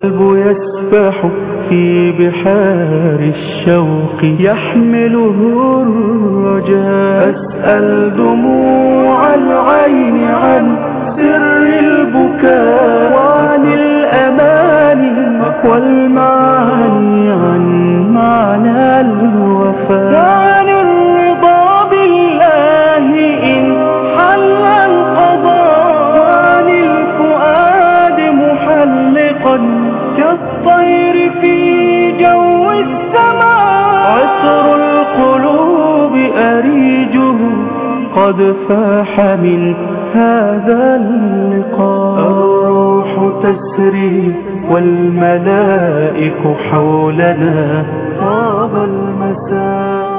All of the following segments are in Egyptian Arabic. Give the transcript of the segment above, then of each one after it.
القلب يسبح في بحار الشوق يحمله الرجاء أسأل دموع العين عن سر البكاء وعن الأماني والمعاني عن معنى الوفاء وعن الرضا بالله إن حل القضاء وعن الفؤاد محلقا كالطير في جو السماء عطر القلوب أريجه قد فاح من هذا اللقاء الروح تسري والملائك حولنا طاب المساء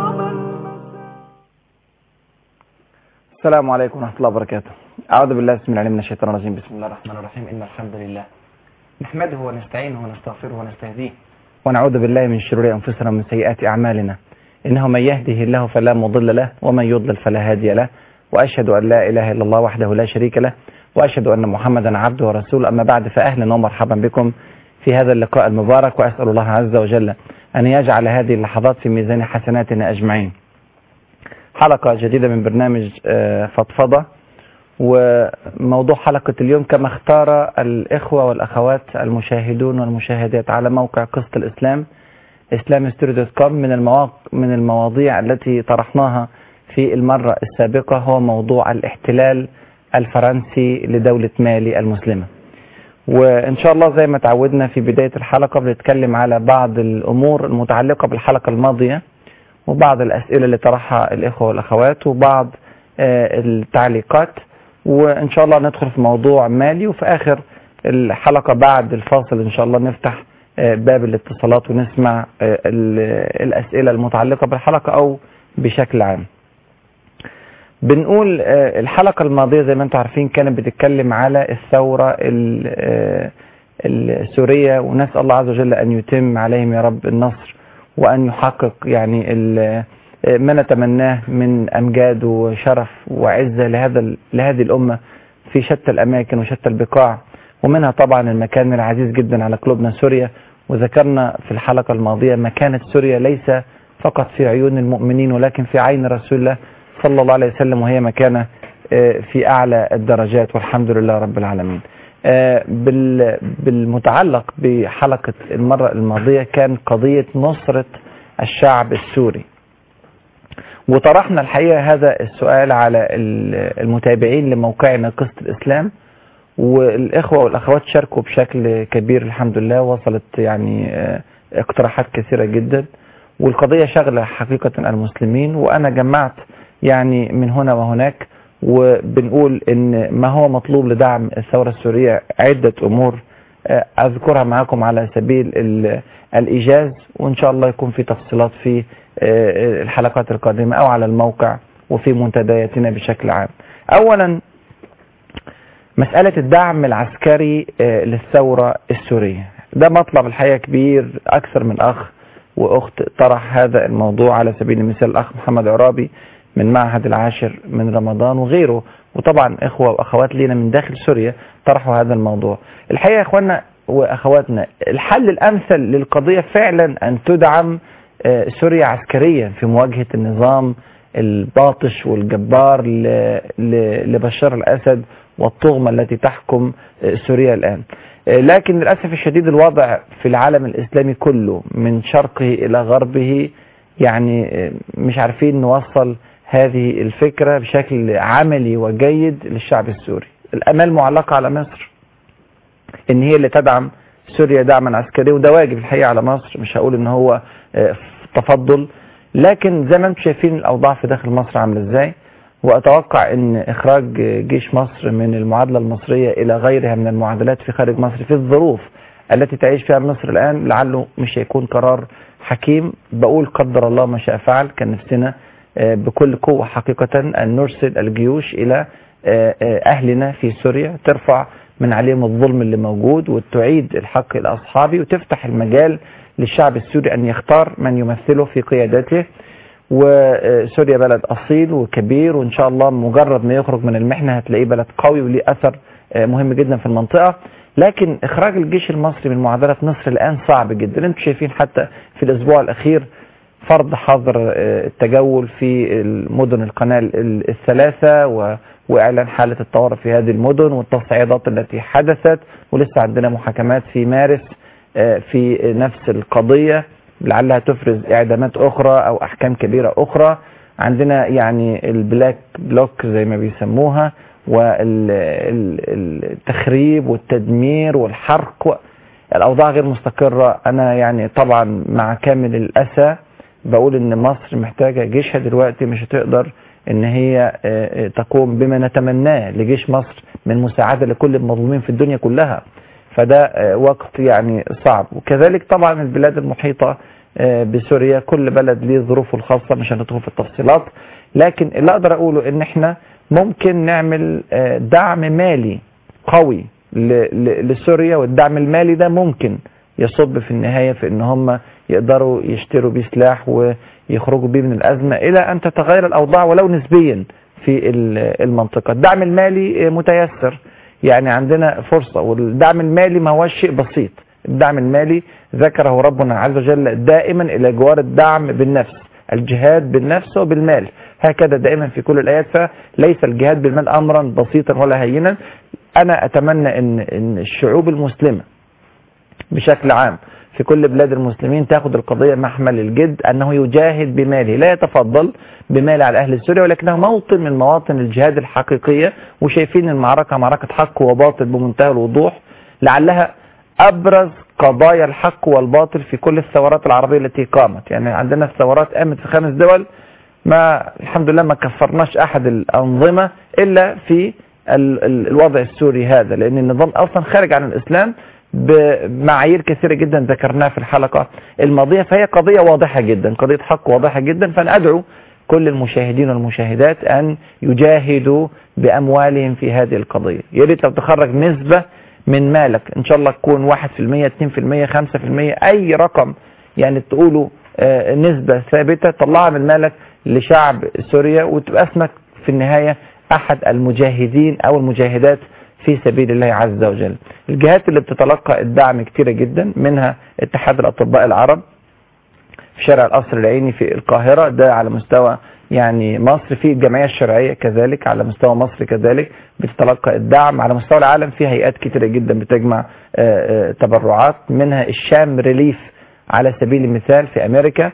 السلام عليكم ورحمة الله وبركاته أعوذ بالله بسم الله من الشيطان الرجيم بسم الله الرحمن الرحيم إن الحمد لله نحمده ونستعينه ونستغفره ونستهديه ونعوذ بالله من شرور أنفسنا ومن سيئات أعمالنا إنه من يهده الله فلا مضل له ومن يضلل فلا هادي له وأشهد أن لا إله إلا الله وحده لا شريك له وأشهد أن محمدا عبده ورسوله أما بعد فأهلا ومرحبا بكم في هذا اللقاء المبارك وأسأل الله عز وجل أن يجعل هذه اللحظات في ميزان حسناتنا أجمعين حلقة جديدة من برنامج آه، فضفضة وموضوع حلقة اليوم كما اختار الإخوة والأخوات المشاهدون والمشاهدات على موقع قسط الإسلام islamhistory.com من المواقع من المواضيع التي طرحناها في المرة السابقة هو موضوع الاحتلال الفرنسي لدولة مالي المسلمة وإن شاء الله زي ما تعودنا في بداية الحلقة بنتكلم على بعض الأمور المتعلقة بالحلقة الماضية وبعض الأسئلة اللي طرحها الإخوة والأخوات وبعض آه، التعليقات وإن شاء الله ندخل في موضوع مالي وفي آخر الحلقة بعد الفاصل إن شاء الله نفتح آه، باب الاتصالات ونسمع آه، ال- الأسئلة المتعلقة بالحلقة أو بشكل عام بنقول آه، الحلقة الماضية زي ما انتم عارفين كانت بتتكلم على الثورة ال- آه، السورية ونسأل الله عز وجل أن يتم عليهم يا رب النصر وأن يحقق يعني ال- آه، ما نتمناه من أمجاد وشرف وعزة لهذا ال- لهذه الأمة في شتى الأماكن وشتى البقاع ومنها طبعا المكان العزيز جدا على قلوبنا سوريا وذكرنا في الحلقة الماضية مكانة سوريا ليس فقط في عيون المؤمنين ولكن في عين رسول الله صلى الله عليه وسلم وهي مكانة آه، في أعلى الدرجات والحمد لله رب العالمين آه، بال- بالمتعلق بحلقة المرة الماضية كان قضية نصرة الشعب السوري وطرحنا الحقيقة هذا السؤال على ال- المتابعين لموقعنا قسط الإسلام والإخوة والأخوات شاركوا بشكل كبير الحمد لله وصلت يعني آه، اقتراحات كثيرة جدا والقضية شغلة حقيقة المسلمين وأنا جمعت يعني من هنا وهناك وبنقول ان ما هو مطلوب لدعم الثورة السورية عدة امور آه، اذكرها معكم على سبيل ال- الايجاز وان شاء الله يكون في تفصيلات في آه، الحلقات القادمة او على الموقع وفي منتدياتنا بشكل عام اولا مسألة الدعم العسكري آه، للثورة السورية ده مطلب الحقيقة كبير أكثر من أخ وأخت طرح هذا الموضوع على سبيل المثال الأخ محمد عرابي من معهد العاشر من رمضان وغيره وطبعا إخوة وأخوات لينا من داخل سوريا طرحوا هذا الموضوع الحقيقة يا إخواننا وأخواتنا الحل الأمثل للقضية فعلا أن تدعم آه، سوريا عسكريا في مواجهة النظام الباطش والجبار ل- ل- لبشار الأسد والطغمة التي تحكم آه، سوريا الآن آه، لكن للأسف الشديد الوضع في العالم الإسلامي كله من شرقه إلى غربه يعني آه، مش عارفين نوصل هذه الفكرة بشكل عملي وجيد للشعب السوري الأمال معلقة على مصر ان هي اللي تدعم سوريا دعما عسكريا وده واجب الحقيقه على مصر مش هقول ان هو آه، تفضل لكن زي ما انتم شايفين الاوضاع في داخل مصر عامله ازاي واتوقع ان اخراج جيش مصر من المعادله المصريه الى غيرها من المعادلات في خارج مصر في الظروف التي تعيش فيها مصر الان لعله مش هيكون قرار حكيم بقول قدر الله ما شاء فعل كان نفسنا آه، بكل قوه حقيقه ان نرسل الجيوش الى آه، آه، اهلنا في سوريا ترفع من عليهم الظلم اللي موجود وتعيد الحق لاصحابه وتفتح المجال للشعب السوري ان يختار من يمثله في قيادته وسوريا بلد اصيل وكبير وان شاء الله مجرد ما يخرج من المحنه هتلاقيه بلد قوي وليه اثر آه، مهم جدا في المنطقه لكن اخراج الجيش المصري من معادله مصر الان صعب جدا انتم شايفين حتى في الاسبوع الاخير فرض حظر آه، التجول في المدن القناه ال- الثلاثه و واعلان حاله الطوارئ في هذه المدن والتصعيدات التي حدثت ولسه عندنا محاكمات في مارس آه، في نفس القضيه لعلها تفرز اعدامات اخرى او احكام كبيره اخرى عندنا يعني البلاك بلوك زي ما بيسموها والتخريب والتدمير والحرق و- الاوضاع غير مستقره انا يعني طبعا مع كامل الاسى بقول ان مصر محتاجه جيشها دلوقتي مش هتقدر ان هي آه، آه، تقوم بما نتمناه لجيش مصر من مساعده لكل المظلومين في الدنيا كلها فده آه، وقت يعني صعب وكذلك طبعا البلاد المحيطه آه، بسوريا كل بلد ليه ظروفه الخاصه مش هندخل في التفصيلات لكن اللي اقدر اقوله ان احنا ممكن نعمل آه، دعم مالي قوي ل- ل- لسوريا والدعم المالي ده ممكن يصب في النهايه في ان هم يقدروا يشتروا بيه سلاح ويخرجوا بيه من الازمه الى ان تتغير الاوضاع ولو نسبيا في ال- المنطقه الدعم المالي آه، متيسر يعني عندنا فرصه والدعم المالي ما هوش شيء بسيط الدعم المالي ذكره ربنا عز وجل دائما الى جوار الدعم بالنفس الجهاد بالنفس وبالمال هكذا دائما في كل الايات فليس الجهاد بالمال امرا بسيطا ولا هينا انا اتمنى ان ان الشعوب المسلمه بشكل عام في كل بلاد المسلمين تاخذ القضيه محمل الجد انه يجاهد بماله لا يتفضل بمال على اهل سوريا ولكنه موطن من مواطن الجهاد الحقيقيه وشايفين المعركه معركه حق وباطل بمنتهى الوضوح لعلها ابرز قضايا الحق والباطل في كل الثورات العربيه التي قامت يعني عندنا الثورات قامت في خمس دول ما الحمد لله ما كفرناش احد الانظمه الا في ال- ال- الوضع السوري هذا لان النظام اصلا خارج عن الاسلام بمعايير كثيره جدا ذكرناها في الحلقه الماضيه فهي قضيه واضحه جدا قضيه حق واضحه جدا فانا ادعو كل المشاهدين والمشاهدات ان يجاهدوا باموالهم في هذه القضيه يا ريت لو تخرج نسبه من مالك ان شاء الله تكون 1% 2% 5% اي رقم يعني تقولوا آه، نسبة ثابتة طلعها من مالك لشعب سوريا وتبقى اسمك في النهاية أحد المجاهدين أو المجاهدات في سبيل الله عز وجل الجهات اللي بتتلقى الدعم كتيرة جدا منها اتحاد الأطباء العرب في شارع القصر العيني في القاهرة ده على مستوى يعني مصر في الجمعية الشرعية كذلك على مستوى مصر كذلك بتتلقى الدعم على مستوى العالم في هيئات كتيرة جدا بتجمع آه، آه، تبرعات منها الشام ريليف على سبيل المثال في أمريكا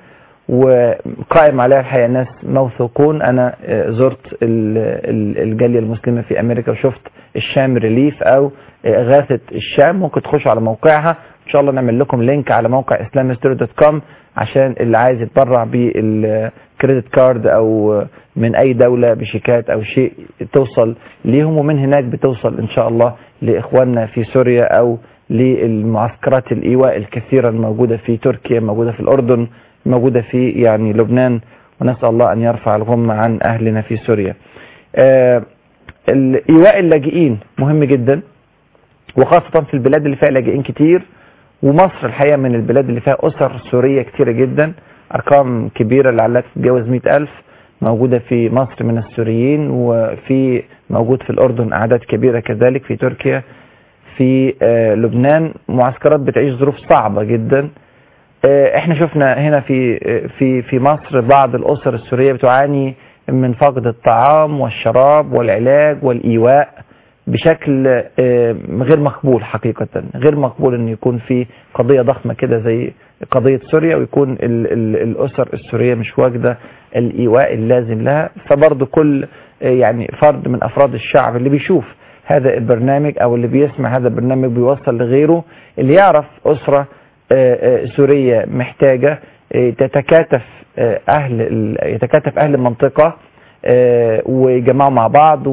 وقائم عليها الحقيقة ناس موثوقون أنا آه، زرت ال- ال- الجالية المسلمة في أمريكا وشفت الشام ريليف أو آه، إغاثة الشام ممكن تخشوا على موقعها إن شاء الله نعمل لكم لينك على موقع islamhistory.com عشان اللي عايز يتبرع بالكريدت كارد أو من أي دولة بشيكات أو شيء توصل ليهم ومن هناك بتوصل إن شاء الله لإخواننا في سوريا أو للمعسكرات الإيواء الكثيرة الموجودة في تركيا موجودة في الأردن موجودة في يعني لبنان ونسأل الله أن يرفع الغمة عن أهلنا في سوريا آه، ال- إيواء اللاجئين مهم جدا وخاصة في البلاد اللي فيها لاجئين كتير ومصر الحقيقة من البلاد اللي فيها أسر سورية كتيرة جدا أرقام كبيرة لعلها تتجاوز مئة ألف موجودة في مصر من السوريين وفي موجود في الأردن أعداد كبيرة كذلك في تركيا في آه، لبنان معسكرات بتعيش ظروف صعبة جدا آه، احنا شفنا هنا في آه، في في مصر بعض الاسر السوريه بتعاني من فقد الطعام والشراب والعلاج والايواء بشكل آه، غير مقبول حقيقه غير مقبول ان يكون في قضيه ضخمه كده زي قضيه سوريا ويكون ال ال الاسر السوريه مش واجده الايواء اللازم لها فبرضه كل آه، يعني فرد من افراد الشعب اللي بيشوف هذا البرنامج او اللي بيسمع هذا البرنامج بيوصل لغيره اللي يعرف اسره آه، آه، سورية محتاجة آه، تتكاتف آه، أهل ال- يتكاتف أهل المنطقة آه، ويجمعوا مع بعض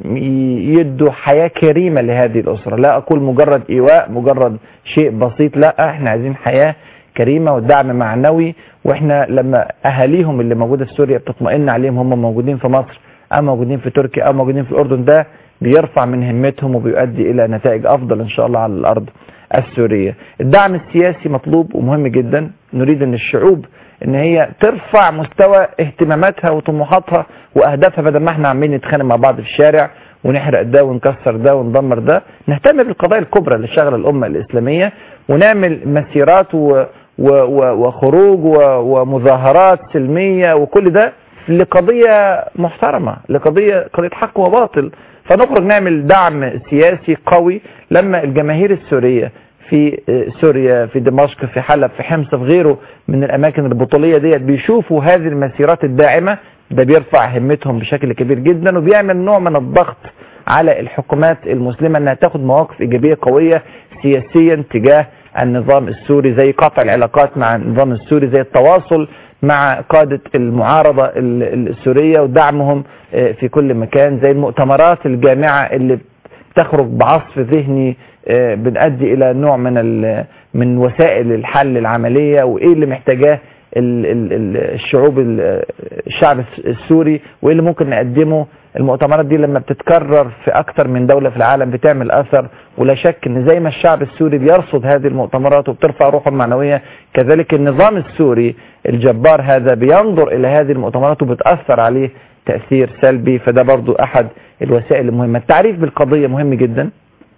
ويدوا حياة كريمة لهذه الأسرة لا أقول مجرد إيواء مجرد شيء بسيط لا احنا عايزين حياة كريمة ودعم معنوي واحنا لما أهاليهم اللي موجودة في سوريا بتطمئن عليهم هم موجودين في مصر أو موجودين في تركيا أو موجودين في الأردن ده بيرفع من همتهم وبيؤدي إلى نتائج أفضل إن شاء الله على الأرض السورية الدعم السياسي مطلوب ومهم جدا نريد ان الشعوب ان هي ترفع مستوى اهتماماتها وطموحاتها واهدافها بدل ما احنا عمالين نتخانق مع بعض في الشارع ونحرق ده ونكسر ده وندمر ده نهتم بالقضايا الكبرى اللي شغله الامه الاسلاميه ونعمل مسيرات و و و وخروج و ومظاهرات سلميه وكل ده لقضيه محترمه لقضيه قضيه حق وباطل فنخرج نعمل دعم سياسي قوي لما الجماهير السوريه في سوريا في دمشق في حلب في حمص في غيره من الاماكن البطوليه ديت بيشوفوا هذه المسيرات الداعمه ده بيرفع همتهم بشكل كبير جدا وبيعمل نوع من الضغط على الحكومات المسلمه انها تاخد مواقف ايجابيه قويه سياسيا تجاه النظام السوري زي قطع العلاقات مع النظام السوري زي التواصل مع قادة المعارضة ال- السورية ودعمهم آه، في كل مكان زي المؤتمرات الجامعة اللي تخرج بعصف ذهني آه، بنؤدي الى نوع من ال- من وسائل الحل العمليه وايه اللي محتاجاه ال- ال- ال- الشعوب ال- الشعب الس- السوري وايه اللي ممكن نقدمه المؤتمرات دي لما بتتكرر في اكتر من دولة في العالم بتعمل اثر ولا شك ان زي ما الشعب السوري بيرصد هذه المؤتمرات وبترفع روحه المعنوية كذلك النظام السوري الجبار هذا بينظر الى هذه المؤتمرات وبتأثر عليه تأثير سلبي فده برضو احد الوسائل المهمة التعريف بالقضية مهم جدا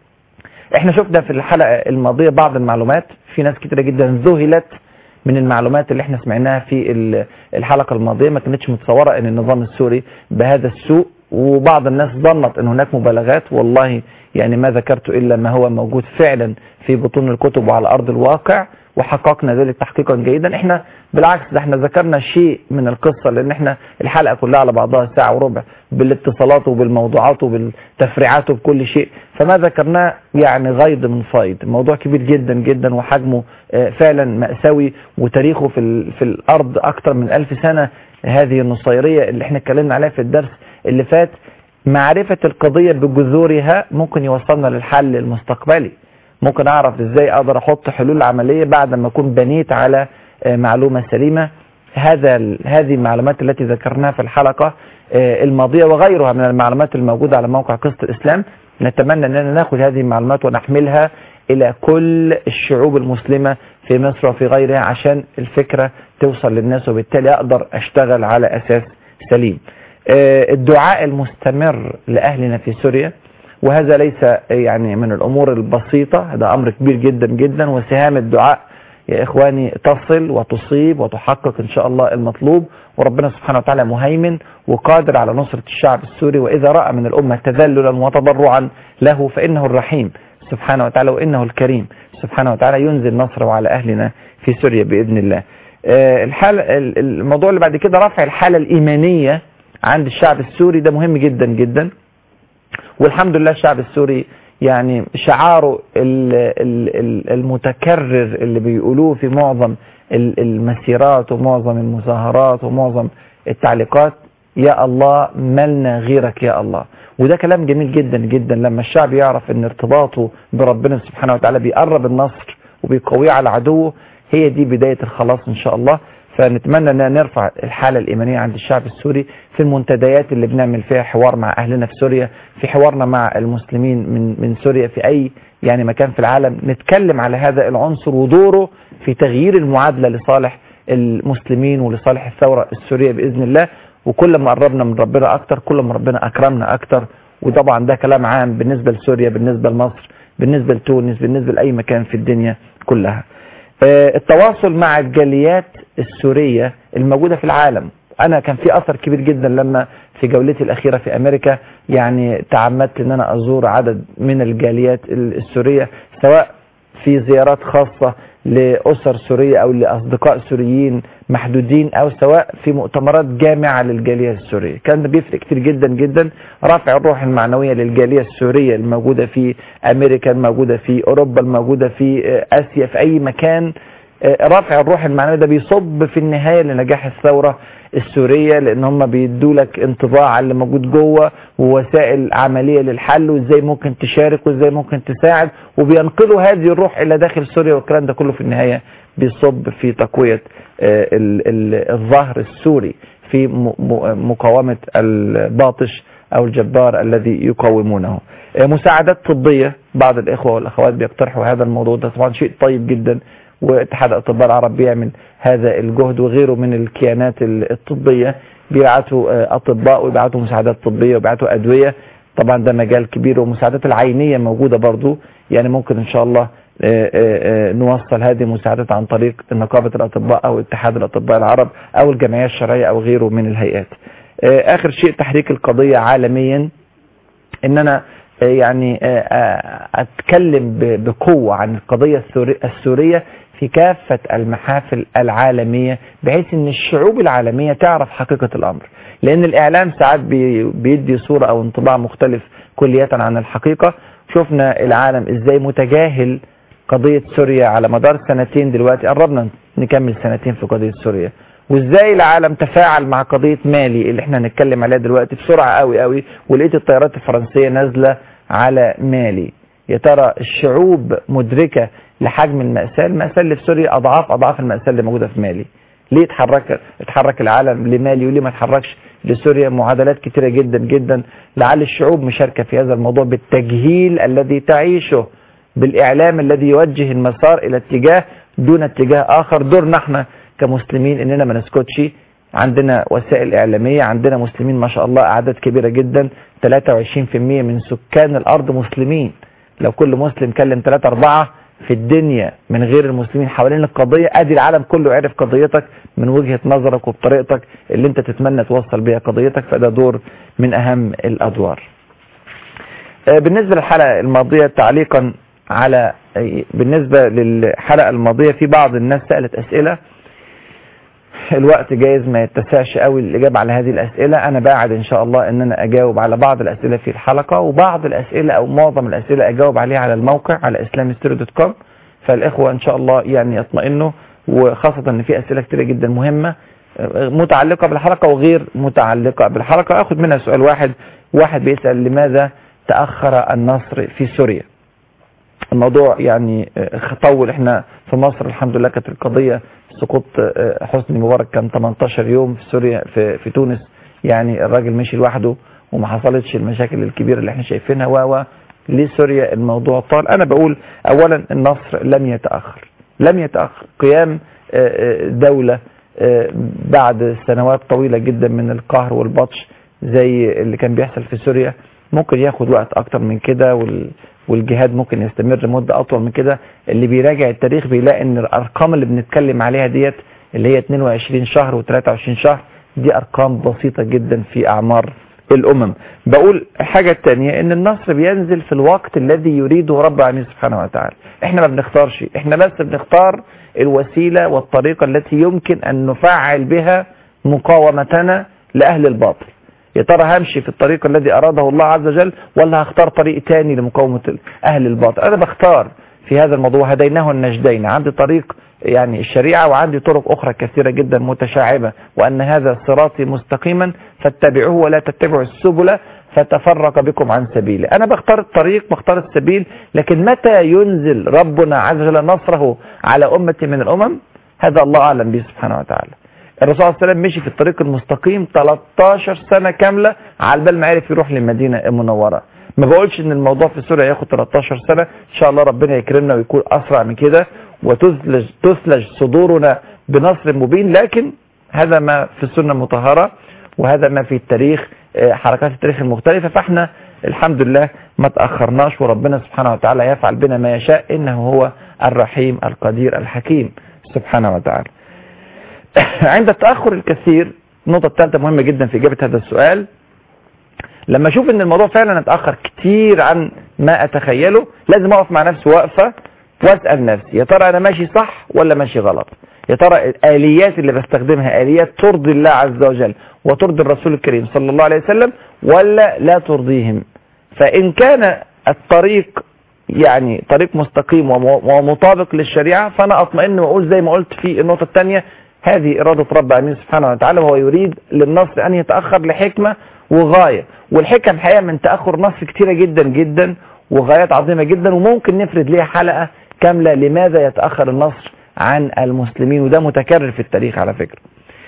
احنا شفنا في الحلقة الماضية بعض المعلومات في ناس كتيرة جدا ذهلت من المعلومات اللي احنا سمعناها في ال- الحلقة الماضية ما كانتش متصورة ان النظام السوري بهذا السوء وبعض الناس ظنت ان هناك مبالغات والله يعني ما ذكرت الا ما هو موجود فعلا في بطون الكتب وعلى ارض الواقع وحققنا ذلك تحقيقا جيدا احنا بالعكس ده احنا ذكرنا شيء من القصة لان احنا الحلقة كلها على بعضها ساعة وربع بالاتصالات وبالموضوعات وبالتفريعات وبكل شيء فما ذكرناه يعني غيض من فايض الموضوع كبير جدا جدا وحجمه آه، فعلا مأساوي وتاريخه في, ال- في الارض اكثر من ألف سنة هذه النصيرية اللي احنا اتكلمنا عليها في الدرس اللي فات معرفة القضية بجذورها ممكن يوصلنا للحل المستقبلي ممكن اعرف ازاي اقدر احط حلول عمليه بعد ما اكون بنيت على آه، معلومه سليمه هذا ال- هذه المعلومات التي ذكرناها في الحلقه آه، الماضيه وغيرها من المعلومات الموجوده على موقع قصه الاسلام نتمنى اننا ناخذ هذه المعلومات ونحملها الى كل الشعوب المسلمه في مصر وفي غيرها عشان الفكره توصل للناس وبالتالي اقدر اشتغل على اساس سليم آه، الدعاء المستمر لاهلنا في سوريا وهذا ليس يعني من الامور البسيطه هذا امر كبير جدا جدا وسهام الدعاء يا اخواني تصل وتصيب وتحقق ان شاء الله المطلوب وربنا سبحانه وتعالى مهيمن وقادر على نصره الشعب السوري واذا راى من الامه تذللا وتضرعا له فانه الرحيم سبحانه وتعالى وانه الكريم سبحانه وتعالى ينزل نصره على اهلنا في سوريا باذن الله. آه، الحال ال- الموضوع اللي بعد كده رفع الحاله الايمانيه عند الشعب السوري ده مهم جدا جدا والحمد لله الشعب السوري يعني شعاره ال- ال- ال- المتكرر اللي بيقولوه في معظم ال- المسيرات ومعظم المظاهرات ومعظم التعليقات يا الله ملنا غيرك يا الله وده كلام جميل جدا جدا لما الشعب يعرف ان ارتباطه بربنا سبحانه وتعالى بيقرب النصر وبيقويه على عدوه هي دي بداية الخلاص ان شاء الله فنتمنى ان نرفع الحالة الإيمانية عند الشعب السوري في المنتديات اللي بنعمل فيها حوار مع أهلنا في سوريا في حوارنا مع المسلمين من من سوريا في أي يعني مكان في العالم نتكلم على هذا العنصر ودوره في تغيير المعادلة لصالح المسلمين ولصالح الثورة السورية بإذن الله وكل ما قربنا من ربنا أكتر كل ما ربنا أكرمنا أكتر وطبعا ده كلام عام بالنسبة لسوريا بالنسبة لمصر بالنسبة لتونس بالنسبة لأي مكان في الدنيا كلها آه، التواصل مع الجاليات السورية الموجودة في العالم أنا كان في أثر كبير جدا لما في جولتي الأخيرة في أمريكا يعني تعمدت أن أنا أزور عدد من الجاليات السورية سواء في زيارات خاصة لأسر سورية أو لأصدقاء سوريين محدودين أو سواء في مؤتمرات جامعة للجالية السورية كان ده بيفرق كتير جدا جدا رفع الروح المعنوية للجالية السورية الموجودة في أمريكا الموجودة في أوروبا الموجودة في آه، آسيا في أي مكان آه، رفع الروح المعنوية ده بيصب في النهاية لنجاح الثورة السورية لان هم بيدوا لك انطباع على اللي موجود جوه ووسائل عملية للحل وازاي ممكن تشارك وازاي ممكن تساعد وبينقلوا هذه الروح الى داخل سوريا والكلام ده كله في النهاية بيصب في تقوية آه، ال- ال- الظهر السوري في م- م- مقاومة الباطش او الجبار الذي يقاومونه آه، مساعدات طبية بعض الاخوة والاخوات بيقترحوا هذا الموضوع ده طبعا شيء طيب جدا واتحاد الاطباء العرب بيعمل هذا الجهد وغيره من الكيانات الطبيه بيبعتوا اطباء ويبعتوا مساعدات طبيه ويبعتوا ادويه طبعا ده مجال كبير والمساعدات العينيه موجوده برضو يعني ممكن ان شاء الله نوصل هذه المساعدات عن طريق نقابه الاطباء او اتحاد الاطباء العرب او الجمعيه الشرعيه او غيره من الهيئات. اخر شيء تحريك القضيه عالميا ان انا يعني اتكلم بقوه عن القضيه السوريه في كافه المحافل العالميه بحيث ان الشعوب العالميه تعرف حقيقه الامر لان الاعلام ساعات بيدي صوره او انطباع مختلف كلية عن الحقيقه شفنا العالم ازاي متجاهل قضيه سوريا على مدار سنتين دلوقتي قربنا نكمل سنتين في قضيه سوريا وازاي العالم تفاعل مع قضيه مالي اللي احنا هنتكلم عليها دلوقتي بسرعه قوي قوي ولقيت الطيارات الفرنسيه نازله على مالي يا ترى الشعوب مدركه لحجم المأساة المأساة اللي في سوريا أضعاف أضعاف المأساة اللي موجودة في مالي ليه اتحرك اتحرك العالم لمالي وليه ما اتحركش لسوريا معادلات كتيرة جدا جدا لعل الشعوب مشاركة في هذا الموضوع بالتجهيل الذي تعيشه بالإعلام الذي يوجه المسار إلى اتجاه دون اتجاه آخر دورنا احنا كمسلمين إننا ما نسكتش عندنا وسائل إعلامية عندنا مسلمين ما شاء الله أعداد كبيرة جدا 23% من سكان الأرض مسلمين لو كل مسلم كلم 3 4 في الدنيا من غير المسلمين حوالين القضية ادي العالم كله عرف قضيتك من وجهة نظرك وبطريقتك اللي انت تتمنى توصل بيها قضيتك فده دور من اهم الادوار بالنسبة للحلقة الماضية تعليقا على بالنسبة للحلقة الماضية في بعض الناس سألت اسئلة الوقت جايز ما يتسعش قوي الاجابه على هذه الاسئله انا باعد ان شاء الله ان انا اجاوب على بعض الاسئله في الحلقه وبعض الاسئله او معظم الاسئله اجاوب عليها على الموقع على اسلامستوري.com فالاخوه ان شاء الله يعني يطمئنوا وخاصه ان في اسئله كتيره جدا مهمه متعلقه بالحلقه وغير متعلقه بالحلقه اخذ منها سؤال واحد واحد بيسال لماذا تاخر النصر في سوريا الموضوع يعني طول احنا في مصر الحمد لله كانت القضيه سقوط حسني مبارك كان 18 يوم في سوريا في, في تونس يعني الراجل مشي لوحده وما حصلتش المشاكل الكبيره اللي احنا شايفينها و ليه سوريا الموضوع طال انا بقول اولا النصر لم يتاخر لم يتاخر قيام دوله بعد سنوات طويله جدا من القهر والبطش زي اللي كان بيحصل في سوريا ممكن ياخد وقت اكتر من كده وال والجهاد ممكن يستمر مدة أطول من كده اللي بيراجع التاريخ بيلاقي ان الأرقام اللي بنتكلم عليها ديت اللي هي 22 شهر و23 شهر دي أرقام بسيطة جدا في أعمار الأمم بقول الحاجة الثانية ان النصر بينزل في الوقت الذي يريده رب العالمين سبحانه وتعالى احنا ما بنختارش احنا بس بنختار الوسيلة والطريقة التي يمكن أن نفعل بها مقاومتنا لأهل الباطل يا ترى همشي في الطريق الذي أراده الله عز وجل ولا هختار طريق تاني لمقاومة أهل الباطل أنا بختار في هذا الموضوع هديناه النجدين عندي طريق يعني الشريعة وعندي طرق أخرى كثيرة جدا متشعبة وأن هذا صراطي مستقيما فاتبعوه ولا تتبعوا السبل فتفرق بكم عن سبيله أنا بختار الطريق بختار السبيل لكن متى ينزل ربنا عز وجل نصره على أمة من الأمم هذا الله أعلم به سبحانه وتعالى الرسول صلى الله عليه وسلم مشي في الطريق المستقيم 13 سنة كاملة على بال ما عرف يروح للمدينة المنورة ما بقولش ان الموضوع في سوريا ياخد 13 سنة ان شاء الله ربنا يكرمنا ويكون اسرع من كده وتثلج تثلج صدورنا بنصر مبين لكن هذا ما في السنة المطهرة وهذا ما في التاريخ حركات التاريخ المختلفة فاحنا الحمد لله ما تأخرناش وربنا سبحانه وتعالى يفعل بنا ما يشاء انه هو الرحيم القدير الحكيم سبحانه وتعالى عند التأخر الكثير النقطة الثالثة مهمة جدا في إجابة هذا السؤال لما أشوف أن الموضوع فعلا اتأخر كتير عن ما أتخيله لازم أقف مع نفسي وقفة وأسأل نفسي يا ترى أنا ماشي صح ولا ماشي غلط يا ترى الآليات اللي بستخدمها آليات ترضي الله عز وجل وترضي الرسول الكريم صلى الله عليه وسلم ولا لا ترضيهم فإن كان الطريق يعني طريق مستقيم ومطابق للشريعة فأنا أطمئن وأقول زي ما قلت في النقطة الثانية هذه إرادة رب العالمين سبحانه وتعالى وهو يريد للنصر أن يتأخر لحكمة وغاية والحكم الحقيقة من تأخر النصر كتيرة جدا جدا وغايات عظيمة جدا وممكن نفرد ليها حلقة كاملة لماذا يتأخر النصر عن المسلمين وده متكرر في التاريخ على فكرة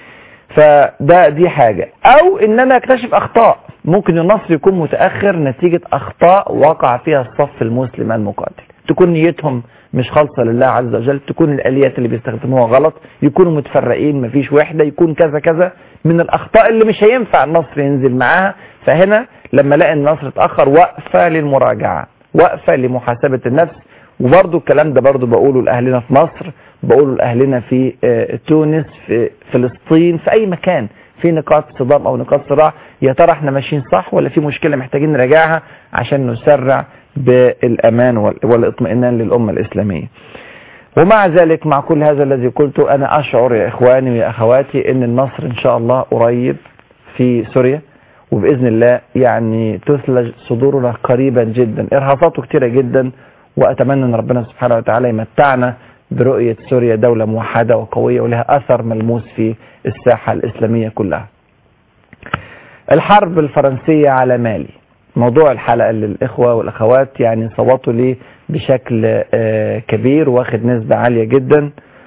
فده دي حاجة او ان انا اكتشف اخطاء ممكن النصر يكون متأخر نتيجة اخطاء وقع فيها الصف المسلم المقاتل تكون نيتهم مش خالصة لله عز وجل تكون الآليات اللي بيستخدموها غلط يكونوا متفرقين مفيش وحدة يكون كذا كذا من الأخطاء اللي مش هينفع النصر ينزل معاها فهنا لما لقى النصر اتأخر وقفة للمراجعة وقفة لمحاسبة النفس وبرضو الكلام ده برضو بقوله لأهلنا في مصر بقوله لأهلنا في آه، تونس في فلسطين في أي مكان في نقاط صدام أو نقاط صراع يا ترى احنا ماشيين صح ولا في مشكلة محتاجين نراجعها عشان نسرع بالأمان وال- والاطمئنان للأمة الإسلامية ومع ذلك مع كل هذا الذي قلته أنا أشعر يا إخواني ويا أخواتي أن النصر إن شاء الله قريب في سوريا وبإذن الله يعني تثلج صدورنا قريبا جدا إرهاصاته كتيرة جدا وأتمنى أن ربنا سبحانه وتعالى يمتعنا برؤية سوريا دولة موحدة وقوية ولها أثر ملموس في الساحة الإسلامية كلها الحرب الفرنسية على مالي موضوع الحلقة للإخوة والأخوات يعني صوتوا لي بشكل آه، كبير واخد نسبة عالية جدا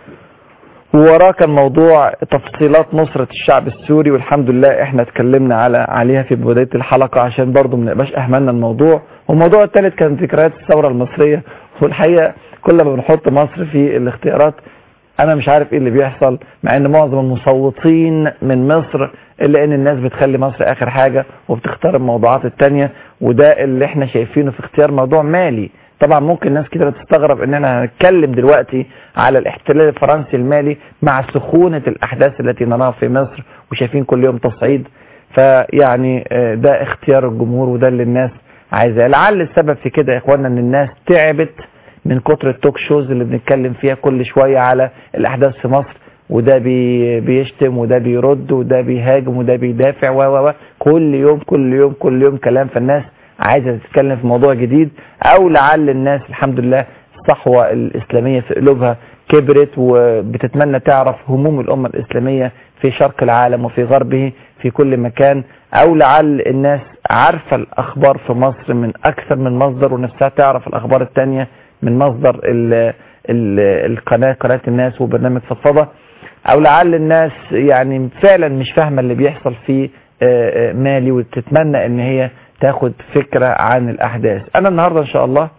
ووراه كان موضوع تفصيلات نصرة الشعب السوري والحمد لله احنا اتكلمنا على عليها في بداية الحلقة عشان برضو ما نبقاش اهملنا الموضوع والموضوع الثالث كان ذكريات الثورة المصرية والحقيقة كل ما بنحط مصر في الاختيارات انا مش عارف ايه اللي بيحصل مع ان معظم المصوتين من مصر الا ان الناس بتخلي مصر اخر حاجة وبتختار الموضوعات التانية وده اللي احنا شايفينه في اختيار موضوع مالي طبعا ممكن ناس كتير تستغرب ان احنا هنتكلم دلوقتي على الاحتلال الفرنسي المالي مع سخونة الاحداث التي نراها في مصر وشايفين كل يوم تصعيد فيعني آه، ده اختيار الجمهور وده اللي الناس عايزاه لعل السبب في كده يا اخوانا ان الناس تعبت من كتر التوك شوز اللي بنتكلم فيها كل شوية على الأحداث في مصر وده بي بيشتم وده بيرد وده بيهاجم وده بيدافع و و و كل يوم كل يوم كل يوم كلام فالناس عايزة تتكلم في موضوع جديد أو لعل الناس الحمد لله الصحوة الإسلامية في قلوبها كبرت وبتتمنى تعرف هموم الأمة الإسلامية في شرق العالم وفي غربه في كل مكان أو لعل الناس عارفة الأخبار في مصر من أكثر من مصدر ونفسها تعرف الأخبار التانية من مصدر ال ال القناة قناة الناس وبرنامج فضفضة او لعل الناس يعني فعلا مش فاهمة اللي بيحصل في آه، آه، مالي وتتمنى ان هي تاخد فكرة عن الاحداث انا النهاردة ان شاء الله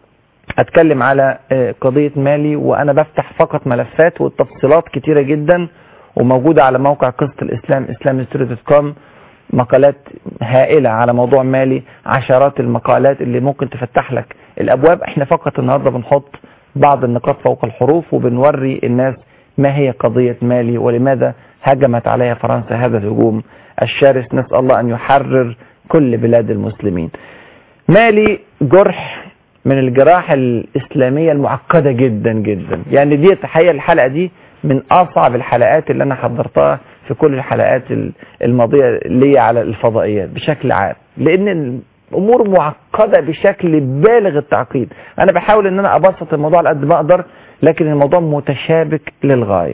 اتكلم على آه، قضية مالي وانا بفتح فقط ملفات والتفصيلات كتيرة جدا وموجودة على موقع قصة الاسلام islamhistory.com مقالات هائلة على موضوع مالي عشرات المقالات اللي ممكن تفتح لك الابواب احنا فقط النهاردة بنحط بعض النقاط فوق الحروف وبنوري الناس ما هي قضية مالي ولماذا هجمت عليها فرنسا هذا الهجوم الشرس نسأل الله أن يحرر كل بلاد المسلمين مالي جرح من الجراح الإسلامية المعقدة جدا جدا يعني دي تحية الحلقة دي من أصعب الحلقات اللي أنا حضرتها في كل الحلقات الماضية لي على الفضائيات بشكل عام لأن الأمور معقدة بشكل بالغ التعقيد أنا بحاول أن أنا أبسط الموضوع على قد ما أقدر لكن الموضوع متشابك للغاية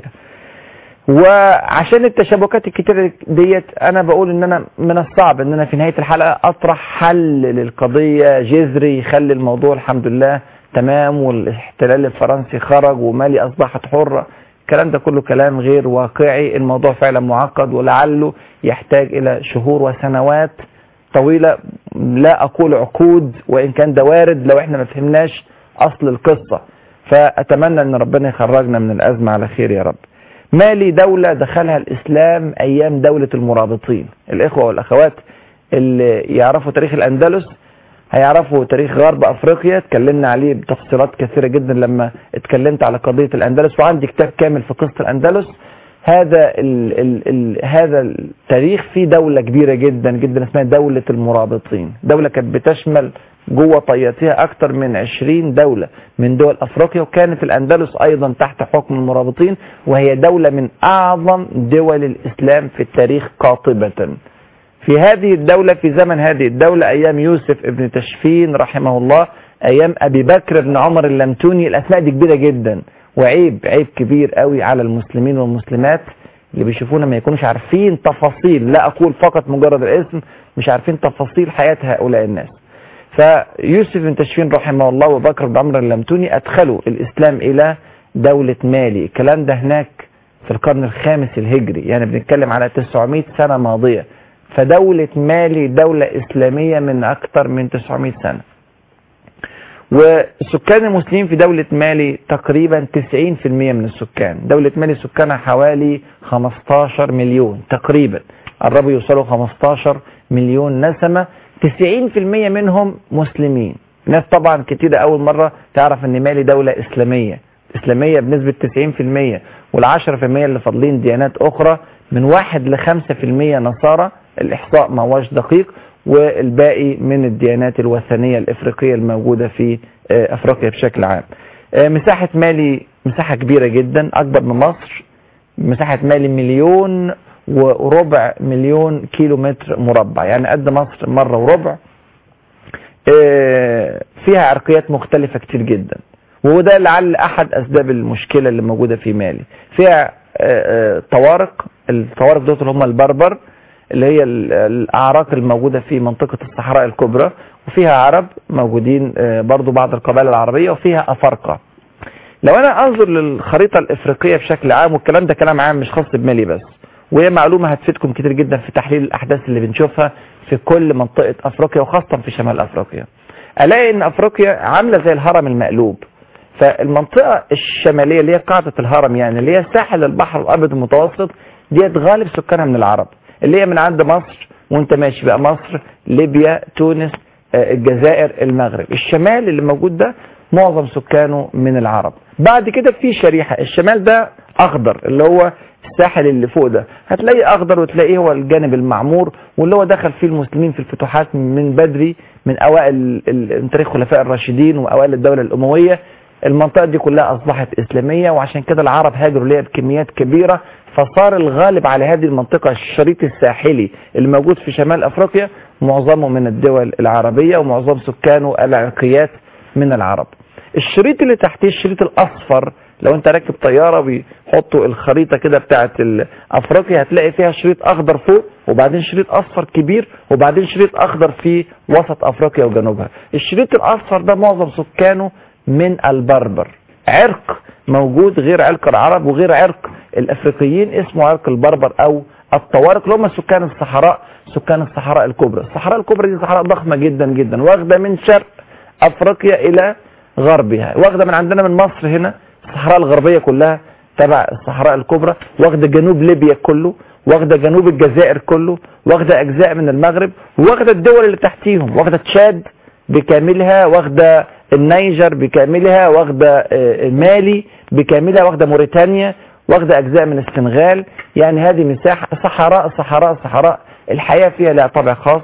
وعشان التشابكات الكتيرة ديت انا بقول ان انا من الصعب ان انا في نهاية الحلقة اطرح حل للقضية جذري يخلي الموضوع الحمد لله تمام والاحتلال الفرنسي خرج ومالي اصبحت حرة الكلام ده كله كلام غير واقعي الموضوع فعلا معقد ولعله يحتاج الى شهور وسنوات طويلة لا اقول عقود وان كان ده وارد لو احنا ما فهمناش اصل القصة فاتمنى ان ربنا يخرجنا من الازمة على خير يا رب مالي دولة دخلها الإسلام أيام دولة المرابطين الإخوة والأخوات اللي يعرفوا تاريخ الأندلس هيعرفوا تاريخ غرب أفريقيا اتكلمنا عليه بتفصيلات كثيرة جدا لما اتكلمت على قضية الأندلس وعندي كتاب كامل في قصة الأندلس هذا ال ال ال هذا التاريخ فيه دولة كبيرة جدا جدا اسمها دولة المرابطين دولة كانت بتشمل جوه طياتها أكثر من 20 دولة من دول أفريقيا وكانت الأندلس أيضا تحت حكم المرابطين وهي دولة من أعظم دول الإسلام في التاريخ قاطبة في هذه الدولة في زمن هذه الدولة أيام يوسف ابن تشفين رحمه الله أيام أبي بكر بن عمر اللمتوني الأسماء دي كبيرة جدا وعيب عيب كبير قوي على المسلمين والمسلمات اللي بيشوفونا ما يكونوش عارفين تفاصيل لا أقول فقط مجرد الاسم مش عارفين تفاصيل حياة هؤلاء الناس فيوسف بن تشفين رحمه الله وبكر بن عمرو اللمتوني أدخلوا الإسلام إلى دولة مالي الكلام ده هناك في القرن الخامس الهجري يعني بنتكلم على 900 سنة ماضية فدولة مالي دولة إسلامية من أكثر من 900 سنة والسكان المسلمين في دولة مالي تقريبا 90% من السكان دولة مالي سكانها حوالي 15 مليون تقريبا قربوا يوصلوا 15 مليون نسمة 90% منهم مسلمين ناس طبعا كتير أول مرة تعرف أن مالي دولة إسلامية إسلامية بنسبة 90% وال10% اللي فاضلين ديانات أخرى من 1 ل 5% نصارى الإحصاء ما هوش دقيق والباقي من الديانات الوثنية الإفريقية الموجودة في آه، أفريقيا بشكل عام آه، مساحة مالي مساحة كبيرة جدا أكبر من مصر مساحة مالي مليون وربع مليون كيلو متر مربع يعني قد مصر مرة وربع آه، فيها عرقيات مختلفة كتير جدا وده لعل أحد أسباب المشكلة اللي موجودة في مالي فيها آه، آه، طوارق الطوارق دول اللي هم البربر اللي هي ال- الأعراق الموجودة في منطقة الصحراء الكبرى وفيها عرب موجودين آه، برضو بعض القبائل العربية وفيها أفارقة لو أنا أنظر للخريطة الإفريقية بشكل عام والكلام ده كلام عام مش خاص بمالي بس وهي معلومة هتفيدكم كتير جدا في تحليل الأحداث اللي بنشوفها في كل منطقة أفريقيا وخاصة في شمال أفريقيا ألاقي إن أفريقيا عاملة زي الهرم المقلوب فالمنطقة الشمالية اللي هي قاعدة الهرم يعني اللي هي ساحل البحر الأبيض المتوسط ديت غالب سكانها من العرب اللي هي من عند مصر وانت ماشي بقى مصر ليبيا تونس آه، الجزائر المغرب الشمال اللي موجود ده معظم سكانه من العرب بعد كده في شريحة الشمال ده أخضر اللي هو الساحل اللي فوق ده هتلاقيه أخضر وتلاقيه هو الجانب المعمور واللي هو دخل فيه المسلمين في الفتوحات من بدري من أوائل ال- من تاريخ الخلفاء الراشدين وأوائل الدولة الأموية المنطقة دي كلها أصبحت إسلامية وعشان كده العرب هاجروا ليها بكميات كبيرة فصار الغالب على هذه المنطقة الشريط الساحلي اللي موجود في شمال أفريقيا معظمه من الدول العربية ومعظم سكانه العرقيات من العرب الشريط اللي تحتيه الشريط الأصفر لو انت راكب طيارة بيحطوا الخريطة كده بتاعت ال- أفريقيا هتلاقي فيها شريط أخضر فوق وبعدين شريط أصفر كبير وبعدين شريط أخضر في وسط أفريقيا وجنوبها الشريط الأصفر ده معظم سكانه من البربر عرق موجود غير عرق العرب وغير عرق الافريقيين اسمه عرق البربر او الطوارق اللي هم سكان الصحراء سكان الصحراء الكبرى الصحراء الكبرى دي صحراء ضخمة جدا جدا واخدة من شرق افريقيا الى غربها واخدة من عندنا من مصر هنا الصحراء الغربية كلها تبع الصحراء الكبرى واخدة جنوب ليبيا كله واخدة جنوب الجزائر كله واخدة اجزاء من المغرب واخدة الدول اللي تحتيهم واخدة تشاد بكاملها واخدة النيجر بكاملها واخدة آه، مالي بكاملها واخدة موريتانيا واخدة أجزاء من السنغال يعني هذه مساحة صحراء صحراء صحراء الحياة فيها لها طابع خاص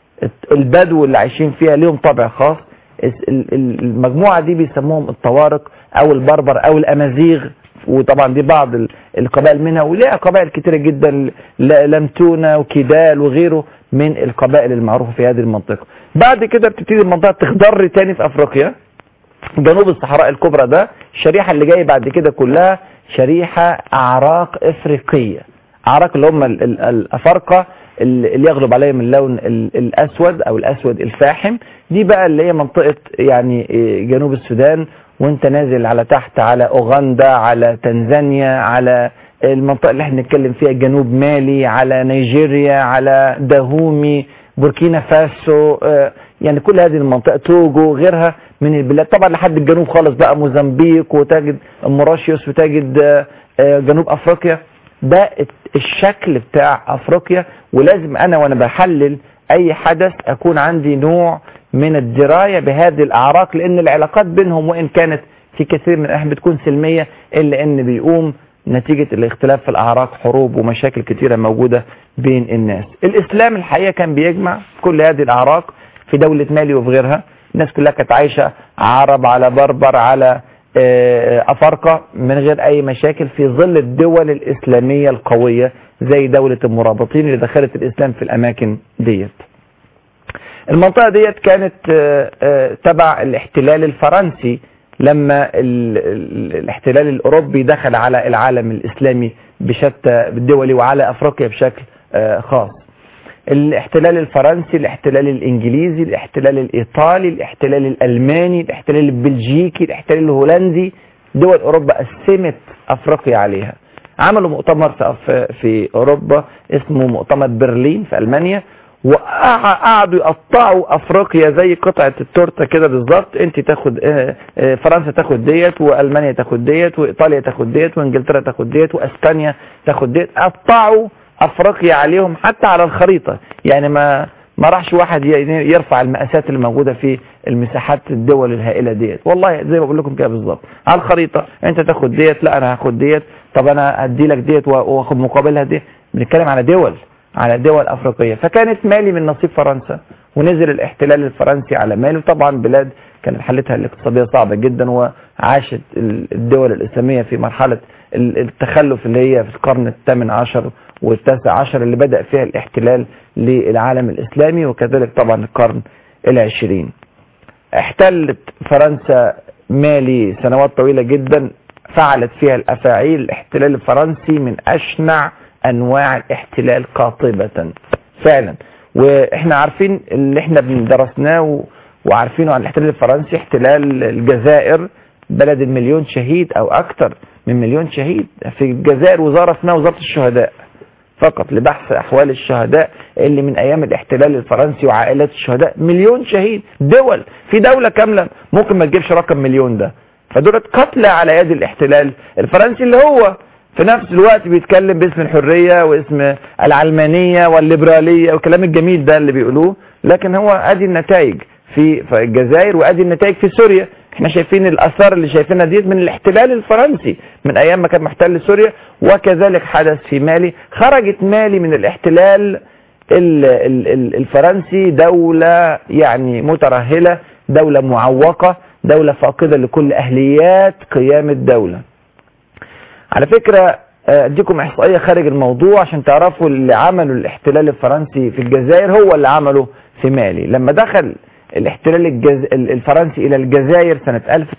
البدو اللي عايشين فيها ليهم طابع خاص الس- ال- ال- المجموعة دي بيسموهم الطوارق أو البربر أو الأمازيغ وطبعا دي بعض ال- القبائل منها وليها قبائل كتيرة جدا ل- لمتونة وكيدال وغيره من القبائل المعروفة في هذه المنطقة بعد كده بتبتدي المنطقة تخضر تاني في أفريقيا جنوب الصحراء الكبرى ده الشريحة اللي جاية بعد كده كلها شريحة أعراق إفريقية أعراق اللي هم ال- ال- الأفارقة اللي اللي يغلب عليهم اللون ال- الأسود أو الأسود الفاحم دي بقى اللي هي منطقة يعني إيه، جنوب السودان وانت نازل على تحت على أوغندا على تنزانيا على المنطقة اللي احنا بنتكلم فيها جنوب مالي على نيجيريا على داهومي بوركينا فاسو آه، يعني كل هذه المنطقة توجو غيرها من البلاد طبعا لحد الجنوب خالص بقى موزمبيق وتجد موراشيوس وتجد آه، آه، جنوب افريقيا ده الشكل بتاع افريقيا ولازم انا وانا بحلل اي حدث اكون عندي نوع من الدراية بهذه الاعراق لان العلاقات بينهم وان كانت في كثير من الاحيان بتكون سلمية الا ان بيقوم نتيجة الاختلاف في الأعراق حروب ومشاكل كتيرة موجودة بين الناس الإسلام الحقيقة كان بيجمع كل هذه الأعراق في دولة مالي وفي غيرها الناس كلها كانت عايشة عرب على بربر على آه، أفارقة من غير أي مشاكل في ظل الدول الإسلامية القوية زي دولة المرابطين اللي دخلت الإسلام في الأماكن ديت المنطقة ديت كانت آه، آه، تبع الاحتلال الفرنسي لما ال- ال- الاحتلال الأوروبي دخل على العالم الإسلامي بشتى الدولي وعلى أفريقيا بشكل آه، خاص الاحتلال الفرنسي الاحتلال الإنجليزي الاحتلال الإيطالي الاحتلال الألماني الاحتلال البلجيكي الاحتلال الهولندي دول أوروبا قسمت أفريقيا عليها عملوا مؤتمر في, أف- في أوروبا اسمه مؤتمر برلين في ألمانيا وقعدوا يقطعوا افريقيا زي قطعه التورته كده بالظبط انت تاخد آه، آه، فرنسا تاخد ديت والمانيا تاخد ديت وايطاليا تاخد ديت وانجلترا تاخد ديت واسبانيا تاخد ديت قطعوا افريقيا عليهم حتى على الخريطه يعني ما ما راحش واحد ي- يرفع المقاسات اللي موجوده في المساحات الدول الهائله ديت والله زي ما بقول لكم كده بالظبط على الخريطه انت تاخد ديت لا انا هاخد ديت طب انا هدي لك ديت وا- واخد مقابلها ديت بنتكلم على دول على دول افريقيه فكانت مالي من نصيب فرنسا ونزل الاحتلال الفرنسي على مالي وطبعا بلاد كانت حالتها الاقتصاديه صعبه جدا وعاشت ال- الدول الاسلاميه في مرحله ال- التخلف اللي هي في القرن الثامن عشر والتاسع عشر اللي بدأ فيها الاحتلال للعالم الإسلامي وكذلك طبعا القرن العشرين احتلت فرنسا مالي سنوات طويلة جدا فعلت فيها الأفاعيل الاحتلال الفرنسي من أشنع أنواع الاحتلال قاطبة فعلا واحنا عارفين اللي احنا درسناه و- وعارفينه عن الاحتلال الفرنسي احتلال الجزائر بلد المليون شهيد او اكثر من مليون شهيد في الجزائر وزارة اسمها وزارة الشهداء فقط لبحث احوال الشهداء اللي من ايام الاحتلال الفرنسي وعائلات الشهداء مليون شهيد دول في دولة كاملة ممكن ما تجيبش رقم مليون ده فدولت قتلى على يد الاحتلال الفرنسي اللي هو في نفس الوقت بيتكلم باسم الحرية واسم العلمانية والليبرالية والكلام الجميل ده اللي بيقولوه لكن هو ادي النتائج في في الجزائر وادي النتائج في سوريا احنا شايفين الاثار اللي شايفينها ديت من الاحتلال الفرنسي من ايام ما كان محتل سوريا وكذلك حدث في مالي خرجت مالي من الاحتلال ال- ال- ال- الفرنسي دولة يعني مترهلة دولة معوقة دولة فاقدة لكل اهليات قيام الدولة على فكرة آه، اديكم احصائيه خارج الموضوع عشان تعرفوا اللي عمله الاحتلال الفرنسي في الجزائر هو اللي عمله في مالي لما دخل الاحتلال الجز... ال- الفرنسي الى الجزائر سنة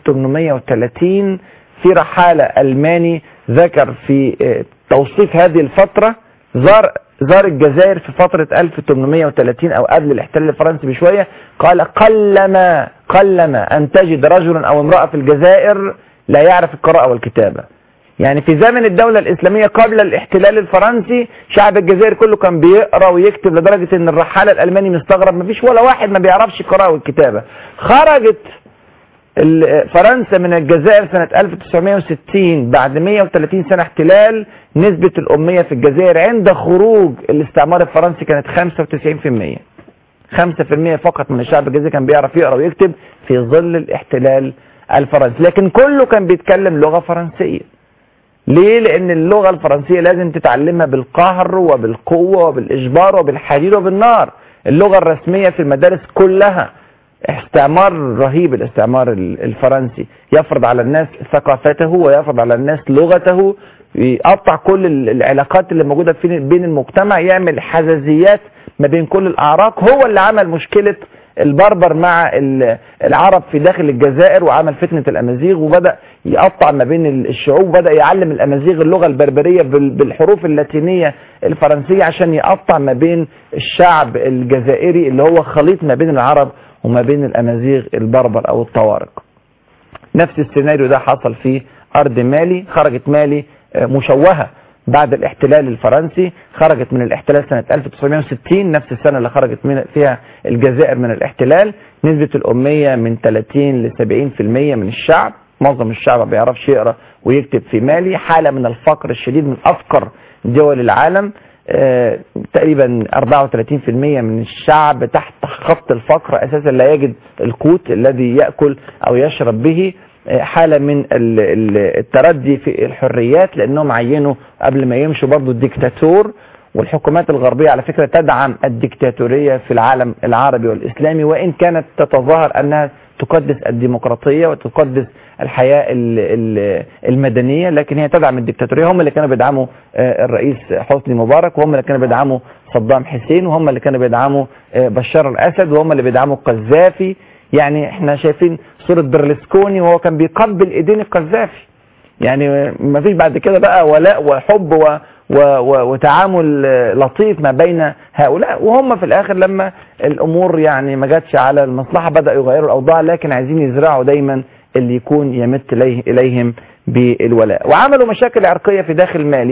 1830 في رحالة الماني ذكر في آه، توصيف هذه الفترة زار زار الجزائر في فترة 1830 او قبل الاحتلال الفرنسي بشوية قال قلما قلما ان تجد رجلا او امرأة في الجزائر لا يعرف القراءة والكتابة يعني في زمن الدولة الإسلامية قبل الاحتلال الفرنسي شعب الجزائر كله كان بيقرأ ويكتب لدرجة ان الرحالة الألماني مستغرب مفيش ولا واحد ما بيعرفش القراءة والكتابة خرجت ال- فرنسا من الجزائر سنة 1960 بعد 130 سنة احتلال نسبة الأمية في الجزائر عند خروج الاستعمار الفرنسي كانت 95% 5% فقط من الشعب الجزائري كان بيعرف يقرأ ويكتب في ظل الاحتلال الفرنسي لكن كله كان بيتكلم لغة فرنسية ليه لان اللغة الفرنسية لازم تتعلمها بالقهر وبالقوة وبالاجبار وبالحديد وبالنار اللغة الرسمية في المدارس كلها استعمار رهيب الاستعمار ال- الفرنسي يفرض على الناس ثقافته ويفرض على الناس لغته يقطع كل ال- العلاقات اللي موجودة في بين المجتمع يعمل حزازيات ما بين كل الأعراق هو اللي عمل مشكلة البربر مع ال- العرب في داخل الجزائر وعمل فتنة الأمازيغ وبدأ يقطع ما بين ال- الشعوب وبدأ يعلم الأمازيغ اللغة البربرية بال- بالحروف اللاتينية الفرنسية عشان يقطع ما بين الشعب الجزائري اللي هو خليط ما بين العرب وما بين الأمازيغ البربر أو الطوارق نفس السيناريو ده حصل في أرض مالي خرجت مالي آه، مشوهة بعد الاحتلال الفرنسي خرجت من الاحتلال سنة 1960 نفس السنة اللي خرجت من فيها الجزائر من الاحتلال نسبة الأمية من 30 ل 70% من الشعب معظم الشعب ما بيعرفش يقرأ ويكتب في مالي حالة من الفقر الشديد من أفقر دول العالم آه، تقريبا 34% من الشعب تحت خط الفقر اساسا لا يجد القوت الذي ياكل او يشرب به آه، حاله من ال- ال- التردي في الحريات لانهم عينوا قبل ما يمشوا برضه الديكتاتور والحكومات الغربيه على فكره تدعم الديكتاتوريه في العالم العربي والاسلامي وان كانت تتظاهر انها تقدس الديمقراطيه وتقدس الحياه ال- ال- المدنيه لكن هي تدعم الديكتاتوريه هم اللي كانوا بيدعموا آه، الرئيس حسني مبارك وهم اللي كانوا بيدعموا صدام حسين وهم اللي كانوا بيدعموا آه، بشار الاسد وهم اللي بيدعموا القذافي يعني احنا شايفين صوره برلسكوني وهو كان بيقبل ايدين القذافي يعني ما فيش بعد كده بقى ولاء وحب و و و وتعامل آه، لطيف ما بين هؤلاء وهم في الاخر لما الامور يعني ما جاتش على المصلحه بداوا يغيروا الاوضاع لكن عايزين يزرعوا دايما اللي يكون يمت اليه اليهم بالولاء وعملوا مشاكل عرقيه في داخل مالي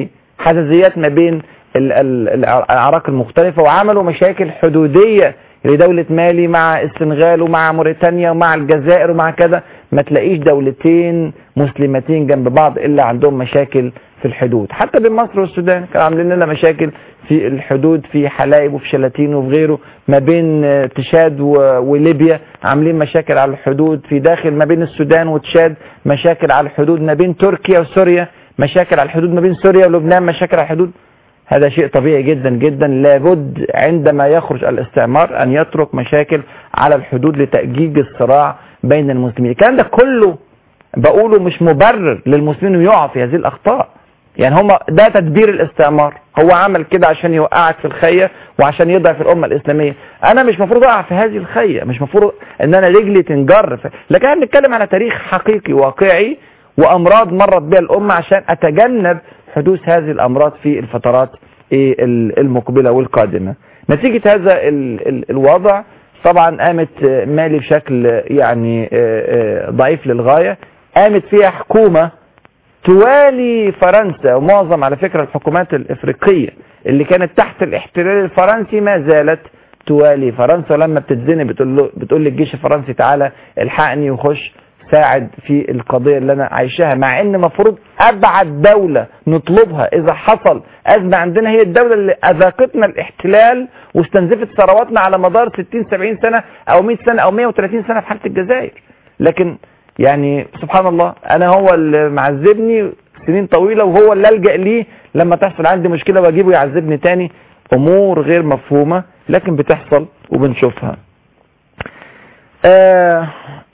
حزازيات ما بين ال- ال- الاعراق المختلفه وعملوا مشاكل حدوديه لدولة مالي مع السنغال ومع موريتانيا ومع الجزائر ومع كذا ما تلاقيش دولتين مسلمتين جنب بعض الا عندهم مشاكل في الحدود حتى بين مصر والسودان كانوا عاملين لنا مشاكل في الحدود في حلايب وفي شلاتين وفي غيره ما بين آه، تشاد و- وليبيا عاملين مشاكل على الحدود في داخل ما بين السودان وتشاد مشاكل على الحدود ما بين تركيا وسوريا مشاكل على الحدود ما بين سوريا ولبنان مشاكل على الحدود هذا شيء طبيعي جدا جدا لابد عندما يخرج الاستعمار ان يترك مشاكل على الحدود لتأجيج الصراع بين المسلمين الكلام ده كله بقوله مش مبرر للمسلمين انه يقعوا في هذه الاخطاء يعني هم ده تدبير الاستعمار هو عمل كده عشان يوقعك في الخية وعشان يضعف الامه الاسلاميه انا مش مفروض اقع في هذه الخية مش مفروض ان انا رجلي تنجر في... لكن احنا بنتكلم على تاريخ حقيقي واقعي وامراض مرت بها الامه عشان اتجنب حدوث هذه الامراض في الفترات إيه ال- المقبله والقادمه نتيجه هذا ال- ال- الوضع طبعا قامت آه، مالي بشكل آه، يعني آه، آه، ضعيف للغايه قامت فيها حكومه توالي فرنسا ومعظم على فكرة الحكومات الإفريقية اللي كانت تحت الاحتلال الفرنسي ما زالت توالي فرنسا ولما بتتزني بتقول له بتقول للجيش الفرنسي تعالى الحقني وخش ساعد في القضية اللي أنا عايشاها مع إن مفروض أبعد دولة نطلبها إذا حصل أزمة عندنا هي الدولة اللي أذاقتنا الاحتلال واستنزفت ثرواتنا على مدار 60 70 سنة أو 100 سنة أو 130 سنة في حالة الجزائر لكن يعني سبحان الله انا هو اللي معذبني سنين طويلة وهو اللي الجأ ليه لما تحصل عندي مشكلة واجيبه يعذبني تاني امور غير مفهومة لكن بتحصل وبنشوفها آه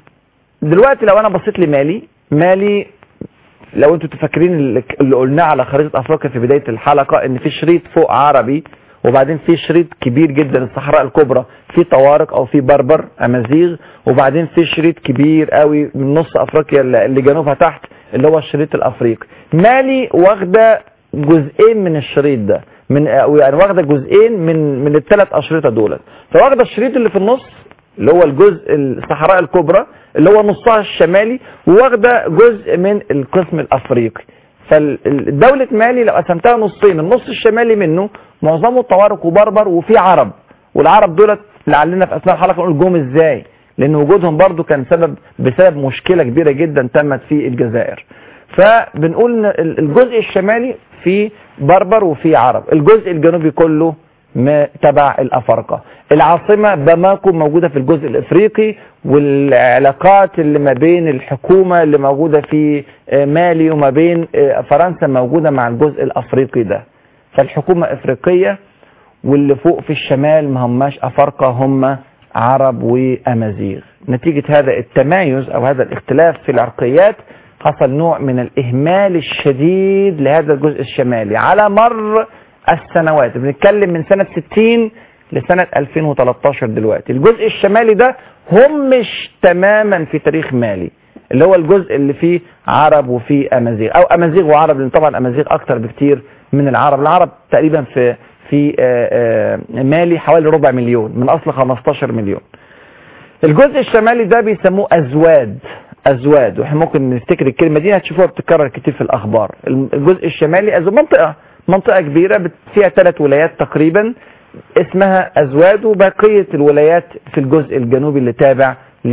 دلوقتي لو انا بصيت لمالي مالي لو انتوا تفكرين اللي اللي قلناه على خريطة افريقيا في بداية الحلقة ان في شريط فوق عربي وبعدين في شريط كبير جدا الصحراء الكبرى في طوارق او في بربر امازيغ وبعدين في شريط كبير قوي من نص افريقيا اللي اللي جنوبها تحت اللي هو الشريط الافريقي مالي واخده جزئين من الشريط ده من أو يعني واخده جزئين من من الثلاث اشرطه دولت فواخده الشريط اللي في النص اللي هو الجزء الصحراء الكبرى اللي هو نصها الشمالي وواخده جزء من القسم الافريقي فالدولة مالي لو قسمتها نصين النص الشمالي منه معظمه طوارق وبربر وفي عرب والعرب دولت لعلنا في اثناء الحلقه نقول جم ازاي لان وجودهم برضو كان سبب بسبب مشكله كبيره جدا تمت في الجزائر فبنقول ان الجزء الشمالي فيه بربر وفيه عرب الجزء الجنوبي كله ما تبع الافارقه العاصمه باماكو موجوده في الجزء الافريقي والعلاقات اللي ما بين الحكومه اللي موجوده في آه، مالي وما بين آه، فرنسا موجوده مع الجزء الافريقي ده فالحكومه افريقيه واللي فوق في الشمال ما هماش افارقه هم عرب وامازيغ نتيجه هذا التمايز او هذا الاختلاف في العرقيات حصل نوع من الاهمال الشديد لهذا الجزء الشمالي على مر السنوات بنتكلم من سنة 60 لسنة 2013 دلوقتي الجزء الشمالي ده همش تماما في تاريخ مالي اللي هو الجزء اللي فيه عرب وفيه امازيغ او امازيغ وعرب لان طبعا امازيغ اكتر بكتير من العرب العرب تقريبا في في آه، آه، مالي حوالي ربع مليون من اصل 15 مليون الجزء الشمالي ده بيسموه ازواد ازواد واحنا ممكن نفتكر الكلمه دي هتشوفوها بتتكرر كتير في الاخبار الجزء الشمالي أزواد منطقه منطقه كبيره بت- فيها ثلاث ولايات تقريبا اسمها ازواد وبقيه الولايات في الجزء الجنوبي اللي تابع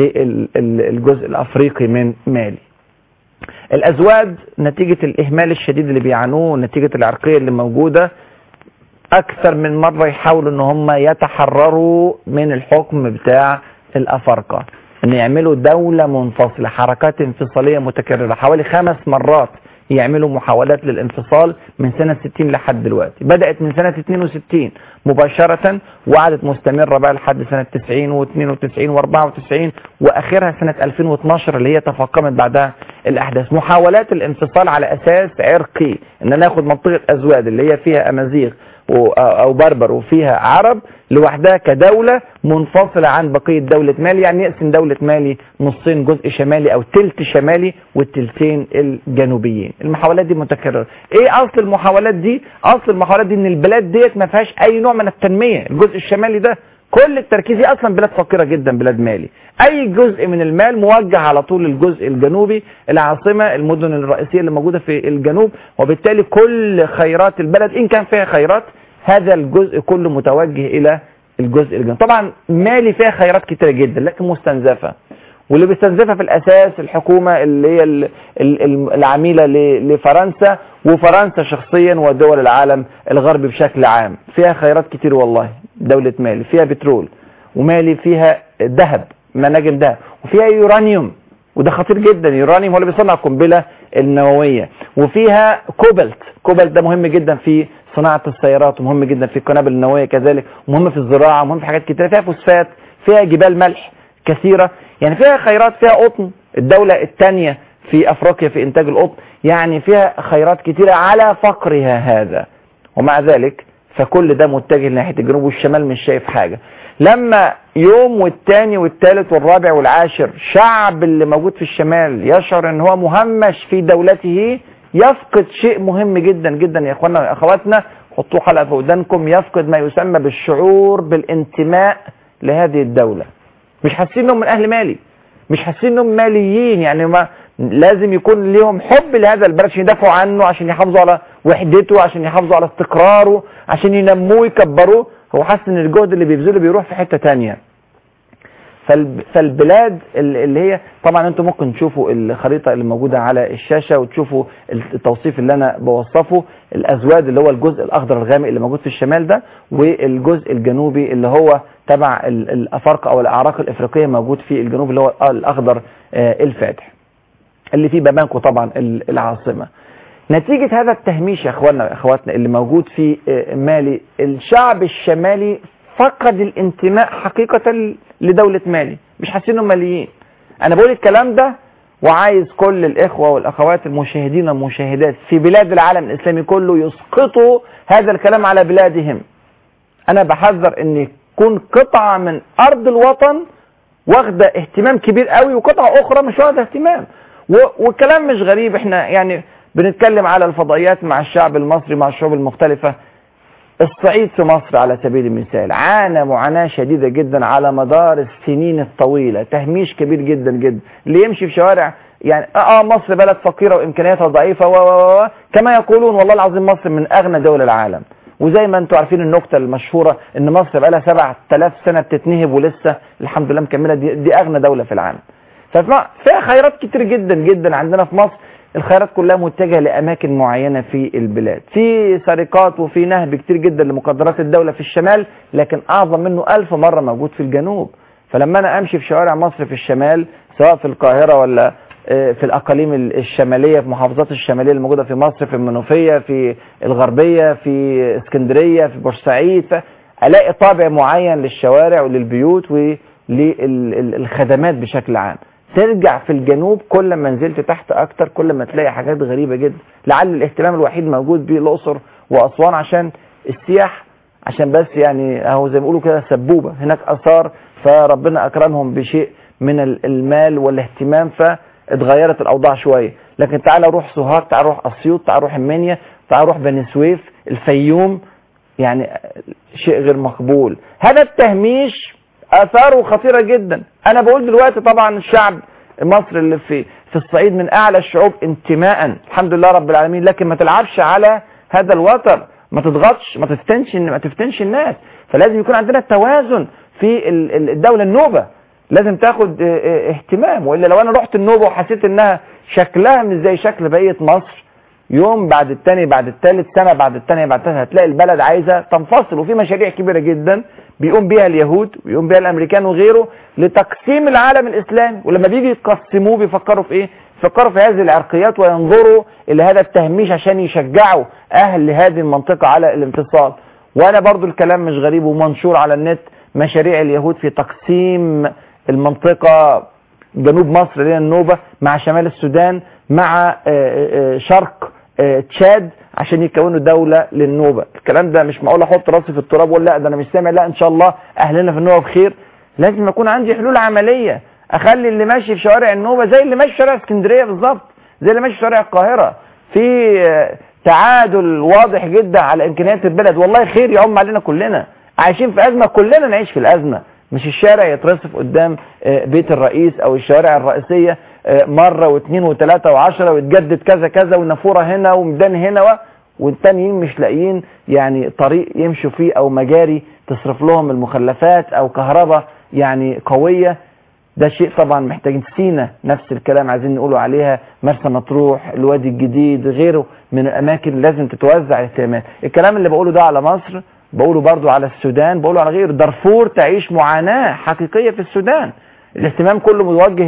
للجزء الافريقي من مالي الازواد نتيجه الاهمال الشديد اللي بيعانوه نتيجه العرقيه اللي موجوده اكثر من مرة يحاولوا ان هم يتحرروا من الحكم بتاع الافارقة ان يعملوا دولة منفصلة حركات انفصالية متكررة حوالي خمس مرات يعملوا محاولات للانفصال من سنة 60 لحد دلوقتي بدأت من سنة 62 مباشرة وقعدت مستمرة بقى لحد سنة 90 و92 و94 واخرها سنة 2012 اللي هي تفاقمت بعدها الاحداث محاولات الانفصال على اساس عرقي ان ناخد منطقة ازواد اللي هي فيها امازيغ و- او بربر وفيها عرب لوحدها كدولة منفصلة عن بقية دولة مالي يعني يقسم دولة مالي نصين جزء شمالي او تلت شمالي والتلتين الجنوبيين المحاولات دي متكررة ايه اصل المحاولات دي اصل المحاولات دي ان البلاد ديت ما فيهاش اي نوع من التنمية الجزء الشمالي ده كل التركيز هي اصلا بلاد فقيره جدا بلاد مالي اي جزء من المال موجه على طول الجزء الجنوبي العاصمه المدن الرئيسيه اللي موجوده في الجنوب وبالتالي كل خيرات البلد ان كان فيها خيرات هذا الجزء كله متوجه الى الجزء الجنوبي طبعا مالي فيها خيرات كتيره جدا لكن مستنزفه واللي بيستنزفها في الاساس الحكومه اللي هي ال- ال- ال- العميله ل- لفرنسا وفرنسا شخصيا ودول العالم الغربي بشكل عام فيها خيرات كتير والله دوله مالي فيها بترول ومالي فيها ذهب مناجم ذهب وفيها يورانيوم وده خطير جدا يورانيوم هو اللي بيصنع القنبله النوويه وفيها كوبالت كوبالت ده مهم جدا في صناعه السيارات ومهم جدا في القنابل النوويه كذلك ومهم في الزراعه ومهم في حاجات كتير فيها فوسفات فيها جبال ملح كثيره يعني فيها خيرات فيها قطن الدوله الثانيه في افريقيا في انتاج القطن يعني فيها خيرات كثيره على فقرها هذا ومع ذلك فكل ده متجه ناحيه الجنوب والشمال مش شايف حاجه لما يوم والتاني والتالت والرابع والعاشر شعب اللي موجود في الشمال يشعر ان هو مهمش في دولته يفقد شيء مهم جدا جدا يا اخوانا واخواتنا حطوه حلقه في ودانكم يفقد ما يسمى بالشعور بالانتماء لهذه الدوله مش حاسين انهم من اهل مالي مش حاسين انهم ماليين يعني ما لازم يكون ليهم حب لهذا البلد عشان يدافعوا عنه عشان يحافظوا على وحدته عشان يحافظوا على استقراره عشان ينموه ويكبروه هو حاسس ان الجهد اللي بيبذله بيروح في حته تانية فالب- فالبلاد ال- اللي هي طبعا انتم ممكن تشوفوا الخريطه اللي موجوده على الشاشه وتشوفوا التوصيف اللي انا بوصفه الازواج اللي هو الجزء الاخضر الغامق اللي موجود في الشمال ده والجزء الجنوبي اللي هو تبع ال- الافارقه او الاعراق الافريقيه موجود في الجنوب اللي هو الاخضر آه، الفاتح اللي فيه باماكو طبعا ال- العاصمه نتيجة هذا التهميش يا اخواننا واخواتنا اللي موجود في آه، مالي الشعب الشمالي فقد الانتماء حقيقة لدولة مالي مش حاسين انهم ماليين انا بقول الكلام ده وعايز كل الاخوة والاخوات المشاهدين والمشاهدات في بلاد العالم الاسلامي كله يسقطوا هذا الكلام على بلادهم انا بحذر ان يكون قطعة من ارض الوطن واخدة اهتمام كبير قوي وقطعة اخرى مش واخدة اهتمام و- والكلام مش غريب احنا يعني بنتكلم على الفضائيات مع الشعب المصري مع الشعوب المختلفة الصعيد في مصر على سبيل المثال عانى معاناة شديدة جدا على مدار السنين الطويلة تهميش كبير جدا جدا اللي يمشي في شوارع يعني اه مصر بلد فقيرة وامكانياتها ضعيفة و و و كما يقولون والله العظيم مصر من اغنى دول العالم وزي ما انتم عارفين النكتة المشهورة ان مصر بقى لها 7000 سنة بتتنهب ولسه الحمد لله مكملة دي, دي اغنى دولة في العالم ففي- فيها خيرات كتير جدا جدا عندنا في مصر الخيرات كلها متجهة لأماكن معينة في البلاد في سرقات وفي نهب كتير جدا لمقدرات الدولة في الشمال لكن أعظم منه ألف مرة موجود في الجنوب فلما أنا أمشي في شوارع مصر في الشمال سواء في القاهرة ولا آه، في الأقاليم ال- الشمالية في محافظات الشمالية الموجودة في مصر في المنوفية في الغربية في اسكندرية في بورسعيد ف- ألاقي طابع معين للشوارع وللبيوت وللخدمات بشكل عام ترجع في الجنوب كل ما نزلت تحت اكتر كل ما تلاقي حاجات غريبة جدا لعل الاهتمام الوحيد موجود بيه الاقصر واسوان عشان السياح عشان بس يعني اهو زي ما بيقولوا كده سبوبة هناك اثار فربنا اكرمهم بشيء من ال- المال والاهتمام فاتغيرت الاوضاع شوية لكن تعال روح سوهاج تعال روح اسيوط تعال روح المنيا تعال روح بني سويف الفيوم يعني شيء غير مقبول هذا التهميش اثاره خطيره جدا انا بقول دلوقتي طبعا الشعب مصر اللي في في الصعيد من اعلى الشعوب انتماء الحمد لله رب العالمين لكن ما تلعبش على هذا الوتر ما تضغطش ما تفتنش ما تفتنش الناس فلازم يكون عندنا توازن في ال- ال- الدوله النوبه لازم تاخد اه، اه، اهتمام والا لو انا رحت النوبه وحسيت انها شكلها مش زي شكل بقيه مصر يوم بعد التاني بعد التالت سنة بعد التانية بعد التالت هتلاقي البلد عايزة تنفصل وفي مشاريع كبيرة جدا بيقوم بيها اليهود ويقوم بيها الامريكان وغيره لتقسيم العالم الاسلامي ولما بيجي يقسموه بيفكروا في ايه يفكروا في هذه العرقيات وينظروا الى هذا التهميش عشان يشجعوا اهل هذه المنطقة على الانفصال وانا برضو الكلام مش غريب ومنشور على النت مشاريع اليهود في تقسيم المنطقة جنوب مصر اللي هي النوبة مع شمال السودان مع آه، آه، شرق آه، تشاد عشان يكونوا دولة للنوبة الكلام ده مش معقول احط راسي في التراب ولا لا ده انا مش سامع لا ان شاء الله اهلنا في النوبة بخير لازم يكون عندي حلول عملية اخلي اللي ماشي في شوارع النوبة زي اللي ماشي في شوارع اسكندرية بالظبط زي اللي ماشي في شوارع القاهرة في آه، تعادل واضح جدا على امكانيات البلد والله خير يعم علينا كلنا عايشين في ازمه كلنا نعيش في الازمه مش الشارع يترصف قدام آه، بيت الرئيس او الشوارع الرئيسيه آه، مره واثنين وثلاثه وعشره ويتجدد كذا كذا والنافوره هنا وميدان هنا و... والتانيين مش لاقيين يعني طريق يمشوا فيه او مجاري تصرف لهم المخلفات او كهرباء يعني قويه ده شيء طبعا محتاجين سينا نفس الكلام عايزين نقوله عليها مرسى مطروح الوادي الجديد غيره من الاماكن اللي لازم تتوزع الاهتمامات الكلام اللي بقوله ده على مصر بقوله برضو على السودان بقوله على غير دارفور تعيش معاناة حقيقية في السودان الاهتمام كله متوجه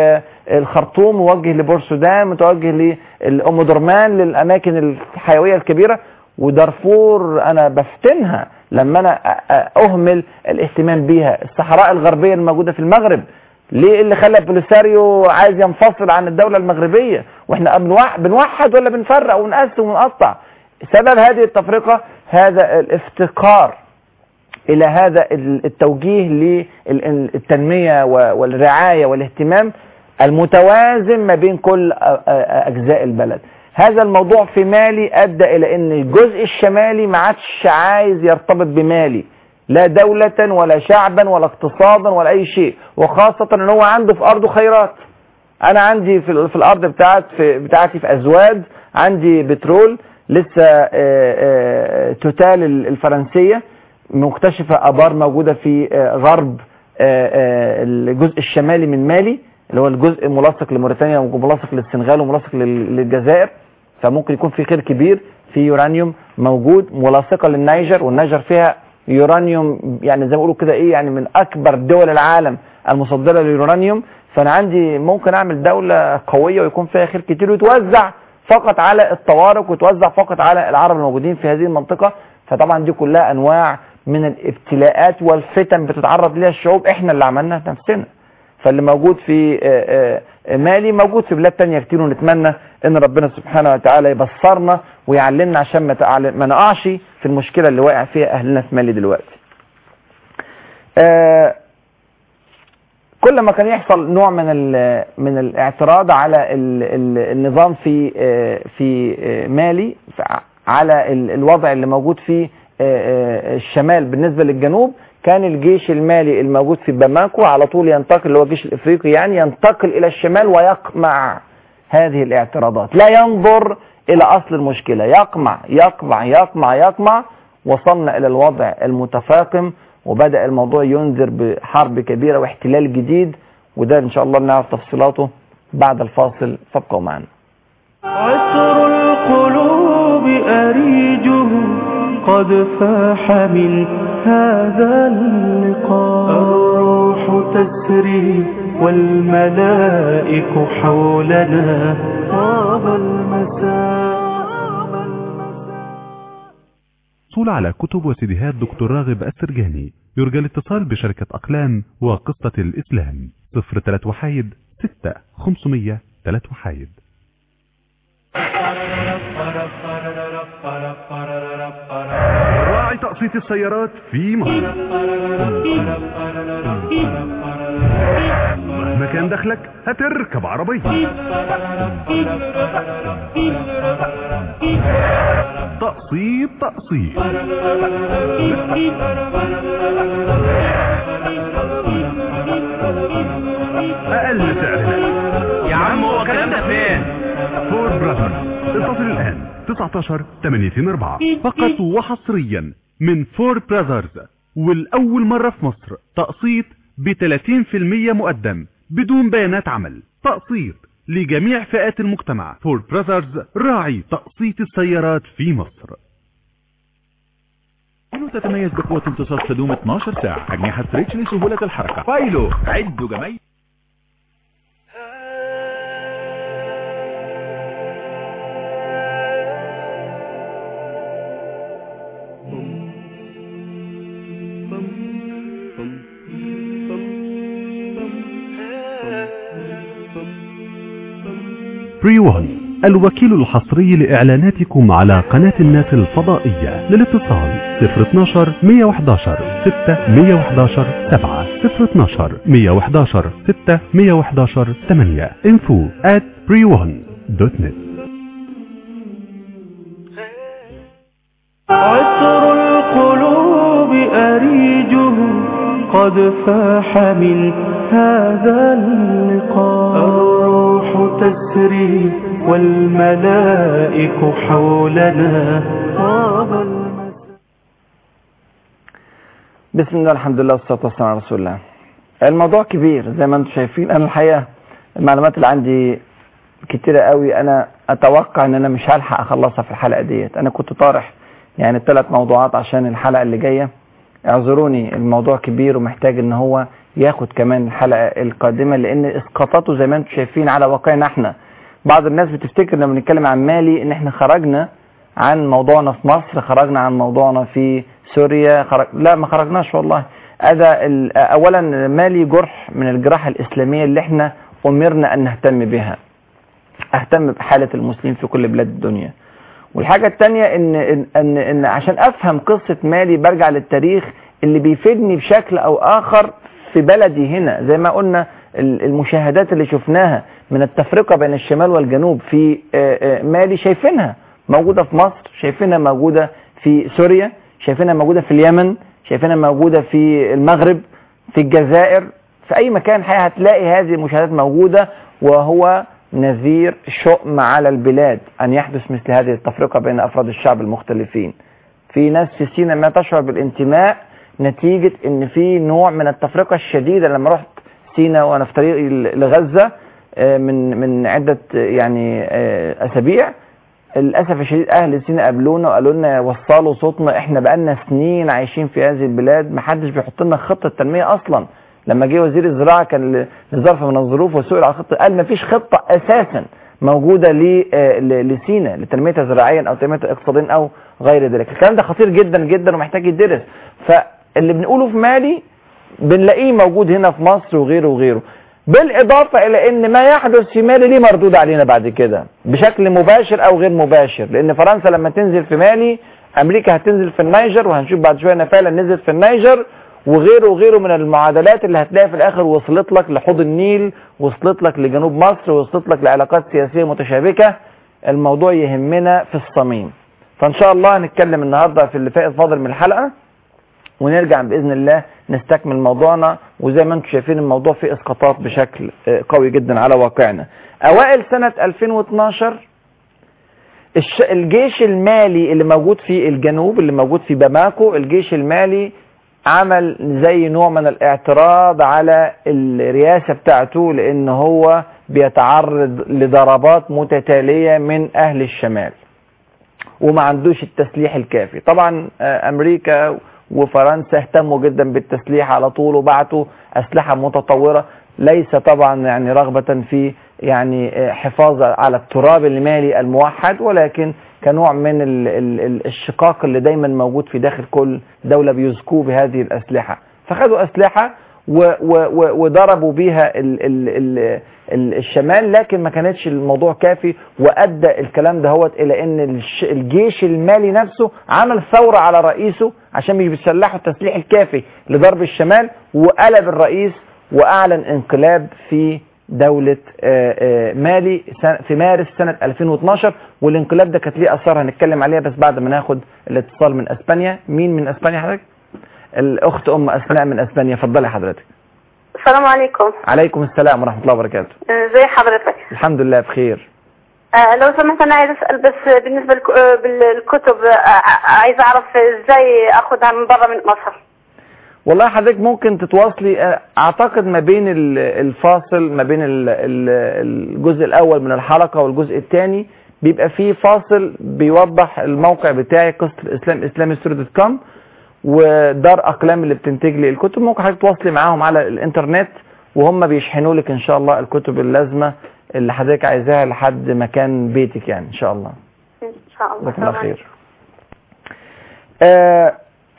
للخرطوم موجه لبور السودان متوجه لأم درمان للأماكن الحيوية الكبيرة ودارفور أنا بفتنها لما أنا أ- أ- أهمل الاهتمام بيها الصحراء الغربية الموجودة في المغرب ليه اللي خلى بوليساريو عايز ينفصل عن الدولة المغربية واحنا بنوح- بنوحد ولا بنفرق ونقسم ونقطع سبب هذه التفرقة هذا الافتقار الى هذا التوجيه للتنمية والرعاية والاهتمام المتوازن ما بين كل اجزاء البلد هذا الموضوع في مالي ادى الى ان الجزء الشمالي ما عادش عايز يرتبط بمالي لا دولة ولا شعبا ولا اقتصادا ولا اي شيء وخاصة ان هو عنده في ارضه خيرات انا عندي في, في الارض بتاعت في بتاعتي في ازواد عندي بترول لسه آآ آآ توتال الفرنسية مكتشفة ابار موجودة في غرب آآ الجزء الشمالي من مالي اللي هو الجزء ملاصق لموريتانيا وملاصق للسنغال وملاصق للجزائر فممكن يكون في خير كبير في يورانيوم موجود ملاصقة للنيجر والنيجر فيها يورانيوم يعني زي ما بيقولوا كده ايه يعني من اكبر دول العالم المصدرة لليورانيوم فانا عندي ممكن اعمل دولة قوية ويكون فيها خير كتير وتوزع فقط على الطوارئ وتوزع فقط على العرب الموجودين في هذه المنطقة فطبعا دي كلها انواع من الابتلاءات والفتن بتتعرض لها الشعوب احنا اللي عملناها نفسنا فاللي موجود في مالي موجود في بلاد تانية كتير ونتمنى ان ربنا سبحانه وتعالى يبصرنا ويعلمنا عشان ما نقعش في المشكلة اللي واقع فيها اهلنا في مالي دلوقتي كل ما كان يحصل نوع من من الاعتراض على النظام في في مالي على الوضع اللي موجود في الشمال بالنسبة للجنوب كان الجيش المالي الموجود في باماكو على طول ينتقل اللي هو الجيش الافريقي يعني ينتقل الى الشمال ويقمع هذه الاعتراضات لا ينظر الى اصل المشكلة يقمع يقمع يقمع يقمع وصلنا الى الوضع المتفاقم وبدأ الموضوع ينذر بحرب كبيرة واحتلال جديد وده ان شاء الله نعرف تفصيلاته بعد الفاصل فابقوا معنا عطر القلوب أريجه قد فاح من هذا اللقاء الروح تسري والملائك حولنا طاب المساء حصول على كتب وسيديهات دكتور راغب السرجاني يرجى الاتصال بشركة أقلام وقصة الإسلام صفر تلات وحايد ستة خمسمية تلات وحايد راعي تقسيط السيارات في مصر مهما كان دخلك هتركب عربية تقسيط تقسيط أقل سعر يا عم هو الكلام ده فين؟ فور براذرز اتصل الآن 19 84 فقط وحصريا من فور براذرز والأول مرة في مصر تقسيط ب 30% مقدم بدون بيانات عمل تقسيط لجميع فئات المجتمع فور براذرز راعي تقسيط السيارات في مصر تتميز بقوة امتصاص تدوم 12 ساعة أجنحة ستريتش لسهولة الحركة فايلو عدوا جميع بري وان الوكيل الحصري لإعلاناتكم على قناة الناس الفضائية للاتصال 012 111 6 111 7 012 111 6 111 8 info at pre1.net عطر القلوب قد فاح من هذا اللقاء الروح تسري والملائك حولنا طاب المساء بسم الله الحمد لله والصلاة والسلام على رسول الله الموضوع كبير زي ما انتم شايفين انا الحقيقة المعلومات اللي عندي كتيرة قوي انا اتوقع ان انا مش هلحق اخلصها في الحلقة ديت انا كنت طارح يعني ثلاث موضوعات عشان الحلقة اللي جاية اعذروني الموضوع كبير ومحتاج ان هو ياخد كمان الحلقة القادمة لان اسقاطاته زي ما انتم شايفين على واقعنا احنا بعض الناس بتفتكر لما بنتكلم عن مالي ان احنا خرجنا عن موضوعنا في مصر خرجنا عن موضوعنا في سوريا خرج... لا ما خرجناش والله هذا ال... اولا مالي جرح من الجراحة الاسلامية اللي احنا امرنا ان نهتم بها اهتم بحالة المسلمين في كل بلاد الدنيا والحاجة التانية ان, إن, إن, إن عشان افهم قصة مالي برجع للتاريخ اللي بيفيدني بشكل او اخر في بلدي هنا زي ما قلنا ال- المشاهدات اللي شفناها من التفرقة بين الشمال والجنوب في آه، آه، مالي شايفينها موجودة في مصر شايفينها موجودة في سوريا شايفينها موجودة في اليمن شايفينها موجودة في المغرب في الجزائر في اي مكان حقيقة هتلاقي هذه المشاهدات موجودة وهو نذير شؤم على البلاد ان يحدث مثل هذه التفرقة بين افراد الشعب المختلفين في ناس في سينا ما تشعر بالانتماء نتيجة ان في نوع من التفرقة الشديدة لما رحت سينا وانا في طريقي لغزة آه، من من عدة آه، يعني آه، اسابيع للاسف الشديد اهل سينا قابلونا وقالوا لنا وصلوا صوتنا احنا بقالنا سنين عايشين في هذه البلاد محدش بيحط لنا خطه تنميه اصلا لما جه وزير الزراعه كان ل- لظرف من الظروف وسئل على خطه قال مفيش خطه اساسا موجوده ل- آه، ل- لسينا لتنميتها زراعيا او تنميتها اقتصاديا او غير ذلك الكلام ده خطير جدا جدا ومحتاج يدرس فاللي بنقوله في مالي بنلاقيه موجود هنا في مصر وغيره وغيره بالإضافة إلى أن ما يحدث في مالي ليه مردود علينا بعد كده بشكل مباشر أو غير مباشر لأن فرنسا لما تنزل في مالي أمريكا هتنزل في النيجر وهنشوف بعد شوية أنها فعلا نزلت في النيجر وغيره وغيره من المعادلات اللي هتلاقي في الآخر وصلت لك لحوض النيل وصلت لك لجنوب مصر وصلت لك لعلاقات سياسية متشابكة الموضوع يهمنا في الصميم فإن شاء الله هنتكلم النهاردة في اللي فائت فاضل من الحلقة ونرجع باذن الله نستكمل موضوعنا وزي ما انتم شايفين الموضوع فيه اسقاطات بشكل آه، قوي جدا على واقعنا. اوائل سنه 2012 الش... الجيش المالي اللي موجود في الجنوب اللي موجود في باماكو الجيش المالي عمل زي نوع من الاعتراض على الرئاسه بتاعته لان هو بيتعرض لضربات متتاليه من اهل الشمال. وما عندوش التسليح الكافي طبعا آه، امريكا وفرنسا اهتموا جدا بالتسليح على طول وبعتوا اسلحه متطوره ليس طبعا يعني رغبه في يعني آه، حفاظ على التراب المالي الموحد ولكن كنوع من ال ال ال الشقاق اللي دايما موجود في داخل كل دوله بيزكوه بهذه الاسلحه فخدوا اسلحه و و و وضربوا بيها ال ال ال ال الشمال لكن ما كانتش الموضوع كافي وادى الكلام دهوت الى ان الش- الجيش المالي نفسه عمل ثوره على رئيسه عشان مش بيسلحوا التسليح الكافي لضرب الشمال وقلب الرئيس واعلن انقلاب في دولة آه، آه، مالي سنة- في مارس سنة 2012 والانقلاب ده كانت ليه اثار هنتكلم عليها بس بعد ما ناخد الاتصال من اسبانيا مين من اسبانيا حضرتك؟ الاخت ام اسماء من اسبانيا اتفضلي حضرتك السلام عليكم عليكم السلام ورحمه الله وبركاته ازي حضرتك الحمد لله بخير آه لو سمحت انا عايز اسال بس بالنسبه للك- آه، بالكتب آه عايز اعرف ازاي اخدها من بره من مصر والله حضرتك ممكن تتواصلي آه، اعتقد ما بين ال- الفاصل ما بين ال- ال- الجزء الاول من الحلقه والجزء الثاني بيبقى فيه فاصل بيوضح الموقع بتاعي قصه الاسلام اسلامي ستوري دوت كوم ودار اقلام اللي بتنتج لي الكتب ممكن حضرتك تواصلي معاهم على الانترنت وهم بيشحنوا لك ان شاء الله الكتب اللازمه اللي حضرتك عايزاها لحد مكان بيتك يعني ان شاء الله ان شاء الله جزاك الله السلام خير آه،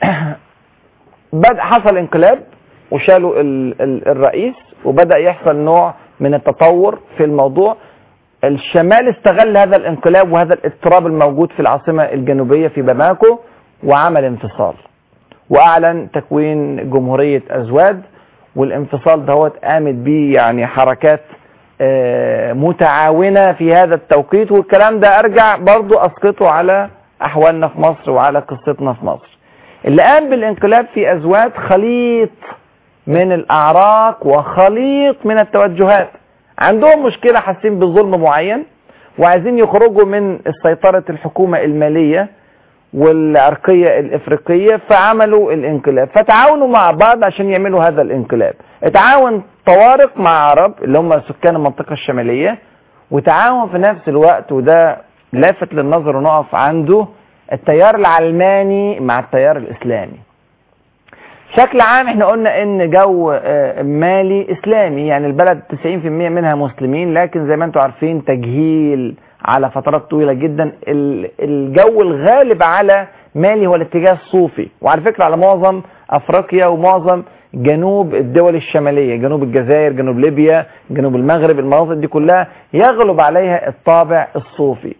بدأ حصل انقلاب وشالوا ال ال الرئيس وبدأ يحصل نوع من التطور في الموضوع الشمال استغل هذا الانقلاب وهذا الاضطراب الموجود في العاصمة الجنوبية في باماكو وعمل انفصال واعلن تكوين جمهورية ازواد والانفصال دهوت قامت بيه يعني حركات آه، متعاونة في هذا التوقيت والكلام ده ارجع برضو اسقطه على احوالنا في مصر وعلى قصتنا في مصر اللي قام بالانقلاب في ازواد خليط من الأعراق وخليط من التوجهات عندهم مشكلة حاسين بظلم معين وعايزين يخرجوا من سيطرة الحكومة المالية والعرقية الإفريقية فعملوا الانقلاب فتعاونوا مع بعض عشان يعملوا هذا الانقلاب اتعاون طوارق مع عرب اللي هم سكان المنطقة الشمالية وتعاون في نفس الوقت وده لافت للنظر ونقف عنده التيار العلماني مع التيار الإسلامي بشكل عام احنا قلنا ان جو آه، مالي اسلامي يعني البلد 90% منها مسلمين لكن زي ما انتم عارفين تجهيل على فترات طويلة جدا ال- الجو الغالب على مالي هو الاتجاه الصوفي وعلى فكرة على معظم افريقيا ومعظم جنوب الدول الشمالية جنوب الجزائر جنوب ليبيا جنوب المغرب المناطق دي كلها يغلب عليها الطابع الصوفي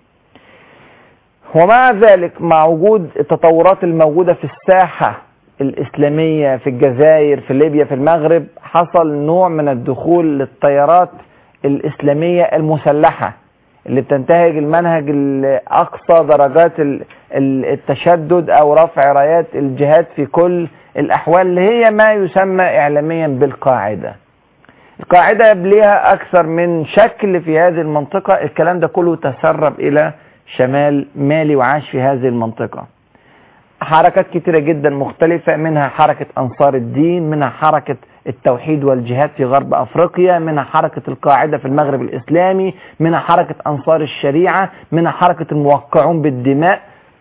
ومع ذلك مع وجود التطورات الموجودة في الساحة الإسلامية في الجزائر في ليبيا في المغرب حصل نوع من الدخول للتيارات الإسلامية المسلحة اللي بتنتهج المنهج لأقصى درجات ال- ال- التشدد أو رفع رايات الجهاد في كل الأحوال اللي هي ما يسمى إعلاميا بالقاعدة القاعدة ليها أكثر من شكل في هذه المنطقة الكلام ده كله تسرب إلى شمال مالي وعاش في هذه المنطقة حركات كتيرة جدا مختلفة منها حركة أنصار الدين منها حركة التوحيد والجهاد في غرب أفريقيا منها حركة القاعدة في المغرب الإسلامي منها حركة أنصار الشريعة منها حركة الموقعون بالدماء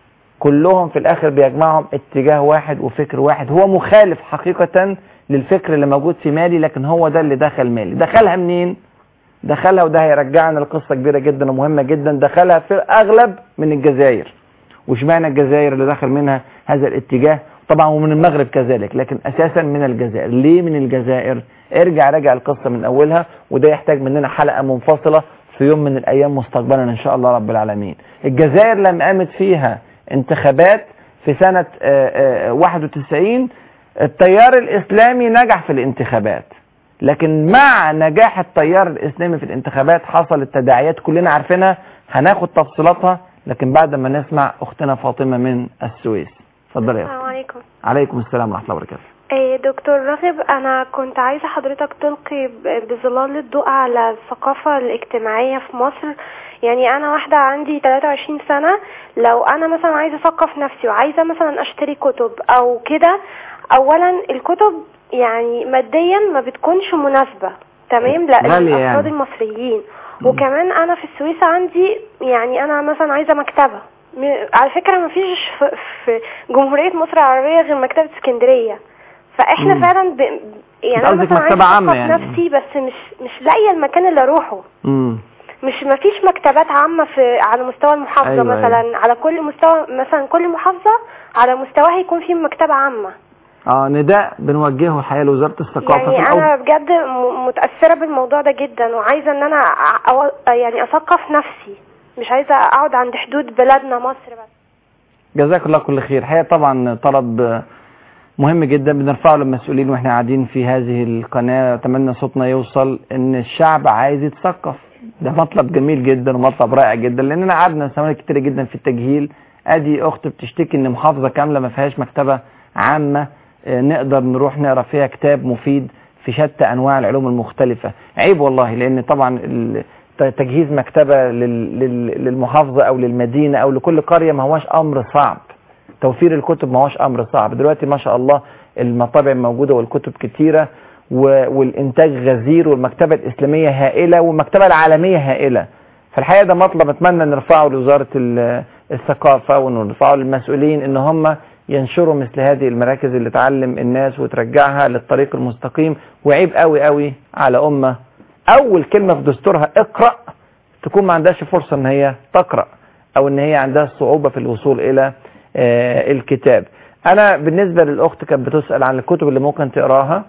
كلهم في الآخر بيجمعهم اتجاه واحد وفكر واحد هو مخالف حقيقة للفكر اللي موجود في مالي لكن هو ده اللي دخل مالي دخلها منين؟ دخلها وده هيرجعنا لقصة كبيرة جدا ومهمة جدا دخلها في الأغلب من الجزائر واشمعنى الجزائر اللي دخل منها هذا الاتجاه طبعا ومن المغرب كذلك لكن اساسا من الجزائر ليه من الجزائر ارجع راجع القصه من اولها وده يحتاج مننا حلقه منفصله في يوم من الايام مستقبلا ان شاء الله رب العالمين الجزائر لم قامت فيها انتخابات في سنه آه، آه، 91 التيار الاسلامي نجح في الانتخابات لكن مع نجاح التيار الاسلامي في الانتخابات حصلت تداعيات كلنا عارفينها هناخد تفصيلاتها لكن بعد ما نسمع اختنا فاطمه من السويس اتفضلي يا أختي. السلام عليكم عليكم السلام ورحمه الله وبركاته إيه دكتور راغب انا كنت عايزه حضرتك تلقي ب- بظلال الضوء على الثقافه الاجتماعيه في مصر يعني انا واحده عندي 23 سنه لو انا مثلا عايزه اثقف نفسي وعايزه مثلا اشتري كتب او كده اولا الكتب يعني ماديا ما بتكونش مناسبه تمام لا غالية للافراد يعني. المصريين وكمان انا في السويس عندي يعني انا مثلا عايزه مكتبه م- على فكره ما فيش في, في جمهوريه مصر العربيه غير مكتبه اسكندريه فاحنا مم. فعلا ب... يعني انا قصدك مثلا مكتبة عايزه عامة أثقف يعني. نفسي بس مش مش لاقيه المكان اللي اروحه امم مش ما فيش مكتبات عامه في على مستوى المحافظه أيوة، مثلا على كل مستوى مثلا كل محافظه على مستواها يكون في مكتبه عامه اه نداء بنوجهه الحقيقه لوزاره الثقافه في يعني الأول. انا بجد م- متاثره بالموضوع ده جدا وعايزه ان انا أ- أو- يعني اثقف نفسي مش عايزه اقعد عند حدود بلادنا مصر بس جزاك الله كل خير الحقيقه طبعا طلب مهم جدا بنرفعه للمسؤولين واحنا قاعدين في هذه القناه اتمنى صوتنا يوصل ان الشعب عايز يتثقف ده مطلب جميل جدا ومطلب رائع جدا لاننا قعدنا سنوات كتير جدا في التجهيل ادي اخت بتشتكي ان محافظه كامله ما فيهاش مكتبه عامه آه، نقدر نروح نقرا فيها كتاب مفيد في شتى انواع العلوم المختلفه عيب والله لان طبعا ال- ت- تجهيز مكتبه لل- لل- للمحافظه او للمدينه او لكل قريه ما هوش امر صعب توفير الكتب ما هوش امر صعب دلوقتي ما شاء الله المطابع موجوده والكتب كتيره و- والانتاج غزير والمكتبه الاسلاميه هائله والمكتبه العالميه هائله فالحقيقه ده مطلب اتمنى نرفعه لوزاره ال- الثقافه ونرفعه للمسؤولين ان هم ينشروا مثل هذه المراكز اللي تعلم الناس وترجعها للطريق المستقيم وعيب قوي قوي على امه اول كلمه في دستورها اقرا تكون ما عندهاش فرصه ان هي تقرا او ان هي عندها صعوبه في الوصول الى آه، الكتاب انا بالنسبه للاخت كانت بتسال عن الكتب اللي ممكن تقراها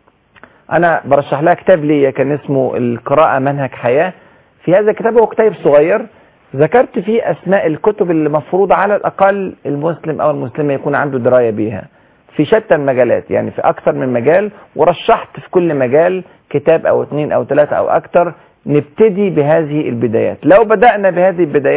انا برشح لها كتاب ليا كان اسمه القراءه منهج حياه في هذا الكتاب هو كتاب صغير ذكرت فيه اسماء الكتب اللي مفروض على الاقل المسلم او المسلمه يكون عنده درايه بيها في شتى المجالات يعني في اكثر من مجال ورشحت في كل مجال كتاب او اثنين او ثلاثه او اكثر نبتدي بهذه البدايات لو بدانا بهذه البدايات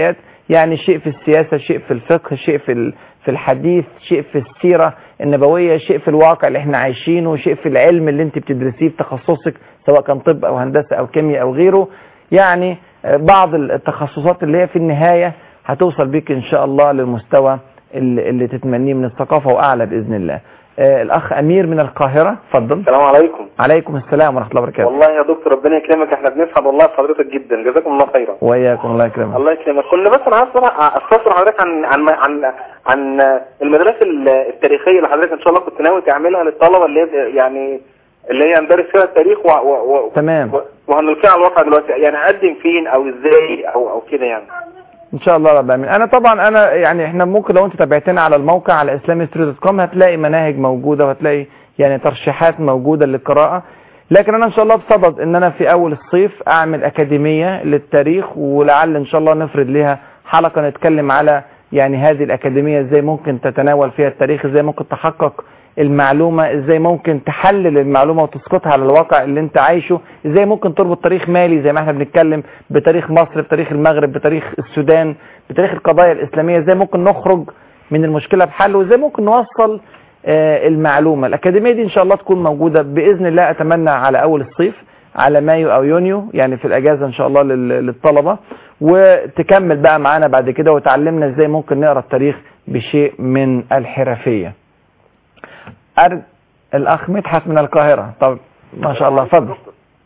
يعني شيء في السياسة شيء في الفقه شيء في ال- في الحديث شيء في السيرة النبوية شيء في الواقع اللي احنا عايشينه شيء في العلم اللي انت بتدرسيه في تخصصك سواء كان طب او هندسة او كيمياء او غيره يعني آه، بعض التخصصات اللي هي في النهاية هتوصل بيك ان شاء الله للمستوى اللي, اللي تتمنيه من الثقافة واعلى باذن الله آه، الاخ امير من القاهرة اتفضل السلام عليكم عليكم السلام ورحمة الله وبركاته والله يا دكتور ربنا يكرمك احنا بنسعد والله بحضرتك جدا جزاكم الله خيرا وإياكم الله يكرمك الله يكرمك كنا بس انا عايز أسمع- استفسر حضرتك عن عن عن عن المدرسه ال- التاريخيه اللي حضرتك ان شاء الله كنت ناوي تعملها للطلبه اللي هي يعني اللي هي ندرس فيها التاريخ و... و... و... تمام و- وهنلقيها على الواقع دلوقتي يعني اقدم فين او ازاي او او كده يعني ان شاء الله رب العالمين انا طبعا انا يعني احنا ممكن لو انت تابعتنا على الموقع على islamistry.com هتلاقي مناهج موجودة وهتلاقي يعني ترشيحات موجودة للقراءة لكن انا ان شاء الله بصدد ان انا في اول الصيف اعمل اكاديمية للتاريخ ولعل ان شاء الله نفرد لها حلقة نتكلم على يعني هذه الاكاديمية ازاي ممكن تتناول فيها التاريخ ازاي ممكن تحقق المعلومة ازاي ممكن تحلل المعلومة وتسقطها على الواقع اللي انت عايشه ازاي ممكن تربط تاريخ مالي زي ما احنا بنتكلم بتاريخ مصر بتاريخ المغرب بتاريخ السودان بتاريخ القضايا الاسلامية ازاي ممكن نخرج من المشكلة بحل وازاي ممكن نوصل آه، المعلومة الأكاديمية دي إن شاء الله تكون موجودة بإذن الله أتمنى على أول الصيف على مايو أو يونيو يعني في الأجازة إن شاء الله لل- للطلبة وتكمل بقى معانا بعد كده وتعلمنا إزاي ممكن نقرأ التاريخ بشيء من الحرفية أر... الأخ مدحت من القاهرة طب ما شاء الله اتفضل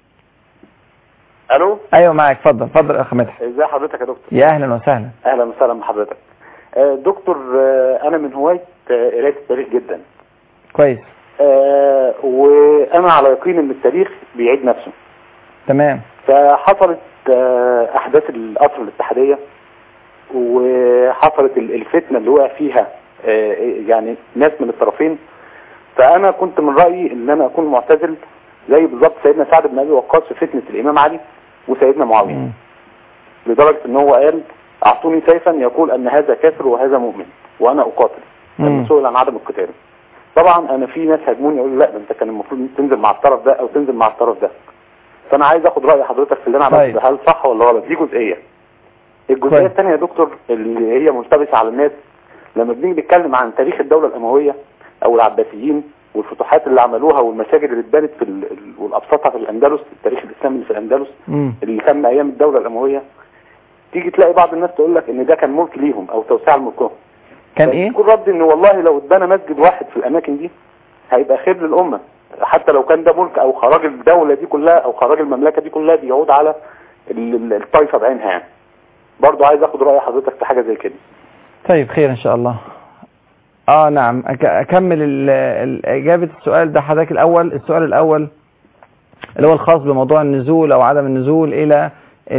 الو أيوة معاك اتفضل اتفضل يا أخ مدحت ازي حضرتك يا دكتور يا أهلا وسهلا اهلا وسهلا بحضرتك آه، دكتور آه، انا من هوايه آه، قرايه التاريخ جدا كويس آه، وانا على يقين ان التاريخ بيعيد نفسه تمام فحصلت آه، احداث القطر الاتحاديه وحصلت ال- الفتنه اللي وقع فيها آه، يعني ناس من الطرفين فانا كنت من رايي ان انا اكون معتزل زي بالظبط سيدنا سعد بن ابي وقاص في فتنه الامام علي وسيدنا معاويه مم. لدرجه ان هو قال اعطوني سيفا يقول ان هذا كافر وهذا مؤمن وانا اقاتل لما مم. سئل عن عدم القتال طبعا انا في ناس هاجموني يقولوا لا ده انت كان المفروض تنزل مع الطرف ده او تنزل مع الطرف ده فانا عايز اخد راي حضرتك في اللي انا عملته طيب. ده هل صح ولا غلط دي جزئيه الجزئيه كويس. الثانيه يا دكتور اللي هي ملتبسه على الناس لما بنيجي نتكلم عن تاريخ الدوله الامويه او العباسيين والفتوحات اللي عملوها والمساجد اللي اتبنت في ال- ال- والابسطها في الاندلس التاريخ الاسلامي اللي في الاندلس مم. اللي تم ايام الدوله الامويه تيجي تلاقي بعض الناس تقول لك ان ده كان ملك ليهم او توسيع لملكهم كان إيه؟ يكون رد ان والله لو اتبنى مسجد واحد في الاماكن دي هيبقى خير للامه حتى لو كان ده ملك او خراج الدوله دي كلها او خراج المملكه دي كلها بيعود على ال- ال- الطائفه بعينها يعني برضه عايز اخد راي حضرتك في حاجه زي كده طيب خير ان شاء الله اه نعم أك- اكمل ال- ال- اجابة السؤال ده حضرتك الاول السؤال الاول اللي هو الخاص بموضوع النزول او عدم النزول الى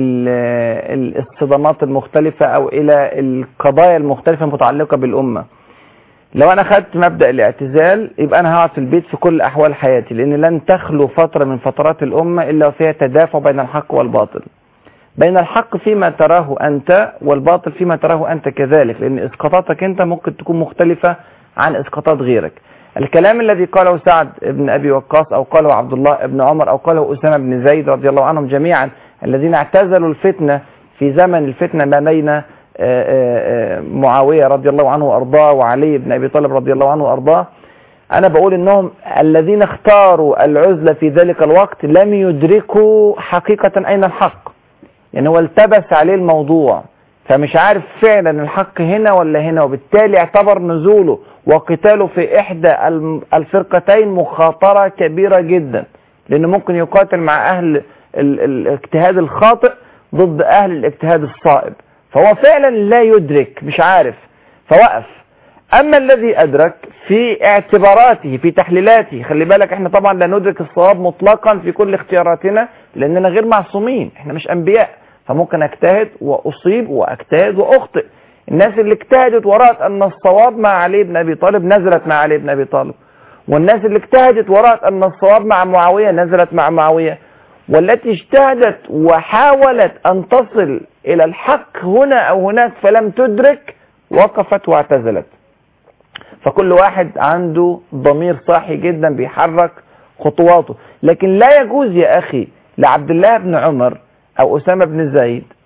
ال- الصدمات المختلفة او الى القضايا المختلفة المتعلقة بالامة لو انا خدت مبدأ الاعتزال يبقى انا هقعد في البيت في كل احوال حياتي لان لن تخلو فترة من فترات الامة الا وفيها تدافع بين الحق والباطل بين الحق فيما تراه أنت والباطل فيما تراه أنت كذلك لأن إسقاطاتك أنت ممكن تكون مختلفة عن إسقاطات غيرك الكلام الذي قاله سعد بن أبي وقاص أو قاله عبد الله بن عمر أو قاله أسامة بن زيد رضي الله عنهم جميعا الذين اعتزلوا الفتنة في زمن الفتنة ما بين آه، آه، آه، معاوية رضي الله عنه وأرضاه وعلي بن أبي طالب رضي الله عنه وأرضاه أنا بقول إنهم الذين اختاروا العزلة في ذلك الوقت لم يدركوا حقيقة أين الحق يعني هو التبس عليه الموضوع فمش عارف فعلا الحق هنا ولا هنا وبالتالي اعتبر نزوله وقتاله في إحدى الم- الفرقتين مخاطرة كبيرة جدا لأنه ممكن يقاتل مع أهل ال- ال- الاجتهاد الخاطئ ضد أهل الاجتهاد الصائب فهو فعلا لا يدرك مش عارف فوقف أما الذي أدرك في اعتباراته في تحليلاته خلي بالك احنا طبعا لا ندرك الصواب مطلقا في كل اختياراتنا لأننا غير معصومين احنا مش أنبياء فممكن أجتهد وأصيب وأجتهد وأخطئ الناس اللي اجتهدت ورأت أن الصواب مع علي بن أبي طالب نزلت مع علي بن أبي طالب والناس اللي اجتهدت ورأت أن الصواب مع معاوية نزلت مع معاوية والتي اجتهدت وحاولت أن تصل إلى الحق هنا أو هناك فلم تدرك وقفت واعتزلت فكل واحد عنده ضمير صاحي جدا بيحرك خطواته لكن لا يجوز يا أخي لعبد الله بن عمر أو أسامة بن زيد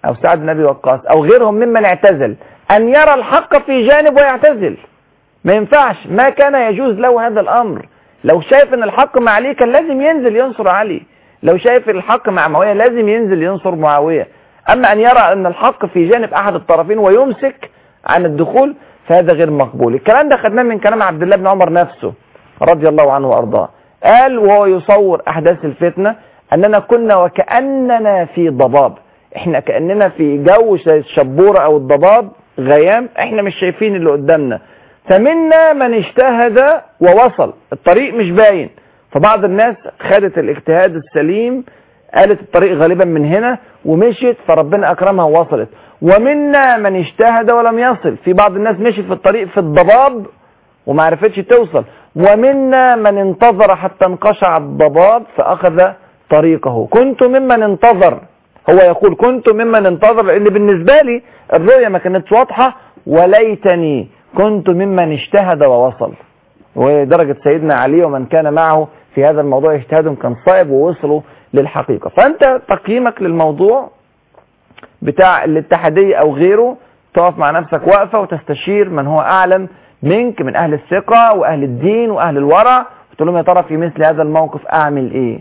أو سعد بن أبي وقاص أو غيرهم ممن اعتزل أن يرى الحق في جانب ويعتزل ما ينفعش ما كان يجوز له هذا الأمر لو شايف أن الحق مع علي كان لازم ينزل ينصر علي لو شايف الحق مع معاوية لازم ينزل ينصر معاوية أما أن يرى أن الحق في جانب أحد الطرفين ويمسك عن الدخول فهذا غير مقبول الكلام ده خدناه من كلام عبد الله بن عمر نفسه رضي الله عنه وأرضاه قال وهو يصور أحداث الفتنة أننا كنا وكأننا في ضباب احنا كأننا في جو زي الشبورة أو الضباب غيام احنا مش شايفين اللي قدامنا فمنا من اجتهد ووصل الطريق مش باين فبعض الناس خدت الاجتهاد السليم قالت الطريق غالبا من هنا ومشيت فربنا أكرمها ووصلت ومنا من اجتهد ولم يصل في بعض الناس مشي في الطريق في الضباب وما عرفتش توصل ومنا من انتظر حتى انقشع الضباب فأخذ طريقه كنت ممن انتظر هو يقول كنت ممن انتظر لأن بالنسبة لي الرؤية ما كانتش واضحة وليتني كنت ممن اجتهد ووصل ودرجة سيدنا علي ومن كان معه في هذا الموضوع اجتهادهم كان صائب ووصلوا للحقيقة فأنت تقييمك للموضوع بتاع الاتحادية أو غيره تقف مع نفسك وقفة وتستشير من هو أعلم منك من أهل الثقة وأهل الدين وأهل الورع وتقول لهم يا ترى في مثل هذا الموقف أعمل إيه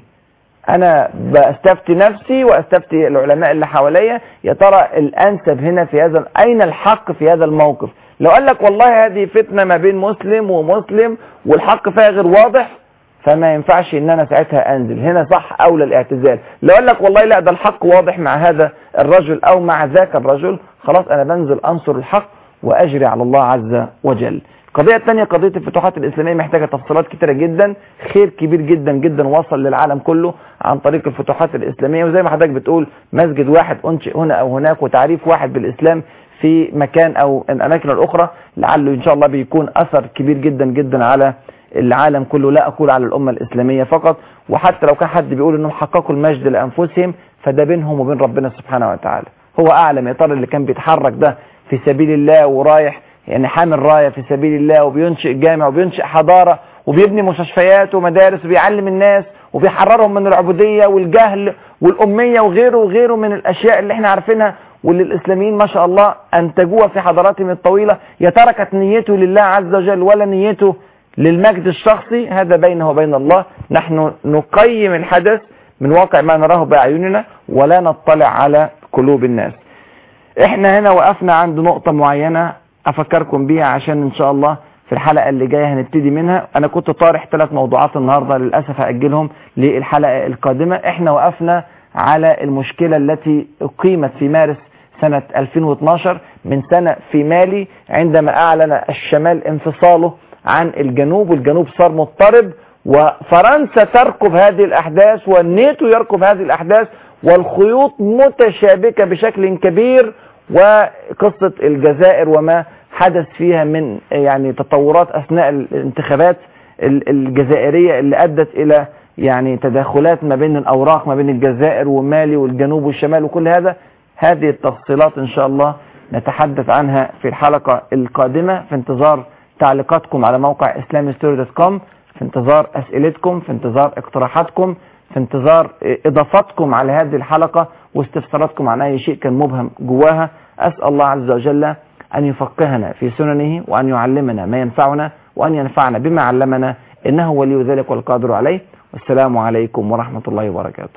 أنا بستفتي نفسي وأستفتي العلماء اللي حواليا يا ترى الأنسب هنا في هذا أين الحق في هذا الموقف لو قال لك والله هذه فتنة ما بين مسلم ومسلم والحق فيها غير واضح فما ينفعش ان انا ساعتها انزل هنا صح اولى الاعتزال لو قال لك والله لا ده الحق واضح مع هذا الرجل او مع ذاك الرجل خلاص انا بنزل انصر الحق واجري على الله عز وجل القضية الثانية قضية الفتوحات الإسلامية محتاجة تفصيلات كتيرة جدا خير كبير جدا جدا وصل للعالم كله عن طريق الفتوحات الإسلامية وزي ما حضرتك بتقول مسجد واحد أنشئ هنا أو هناك وتعريف واحد بالإسلام في مكان أو الأماكن الأخرى لعله إن شاء الله بيكون أثر كبير جدا جدا على العالم كله لا أقول على الأمة الإسلامية فقط وحتى لو كان حد بيقول أنهم حققوا المجد لأنفسهم فده بينهم وبين ربنا سبحانه وتعالى هو أعلم يا ترى اللي كان بيتحرك ده في سبيل الله ورايح يعني حامل راية في سبيل الله وبينشئ جامع وبينشئ حضارة وبيبني مستشفيات ومدارس وبيعلم الناس وبيحررهم من العبودية والجهل والأمية وغيره وغيره من الأشياء اللي احنا عارفينها واللي الإسلاميين ما شاء الله أنتجوها في حضاراتهم الطويلة يا ترى كانت نيته لله عز وجل ولا نيته للمجد الشخصي هذا بينه وبين الله نحن نقيم الحدث من واقع ما نراه بأعيننا ولا نطلع على قلوب الناس احنا هنا وقفنا عند نقطة معينة افكركم بيها عشان ان شاء الله في الحلقة اللي جاية هنبتدي منها انا كنت طارح ثلاث موضوعات النهاردة للأسف هأجلهم للحلقة القادمة احنا وقفنا على المشكلة التي اقيمت في مارس سنة 2012 من سنة في مالي عندما اعلن الشمال انفصاله عن الجنوب والجنوب صار مضطرب وفرنسا تركب هذه الاحداث والنيتو يركب هذه الاحداث والخيوط متشابكة بشكل كبير وقصة الجزائر وما حدث فيها من يعني تطورات أثناء الانتخابات الجزائرية اللي أدت إلى يعني تداخلات ما بين الأوراق ما بين الجزائر ومالي والجنوب والشمال وكل هذا هذه التفصيلات إن شاء الله نتحدث عنها في الحلقة القادمة في انتظار تعليقاتكم على موقع islamistry.com في انتظار أسئلتكم في انتظار اقتراحاتكم في انتظار إضافاتكم على هذه الحلقة واستفساراتكم عن أي شيء كان مبهم جواها أسأل الله عز وجل أن يفقهنا في سننه وأن يعلمنا ما ينفعنا وأن ينفعنا بما علمنا إنه ولي ذلك والقادر عليه والسلام عليكم ورحمة الله وبركاته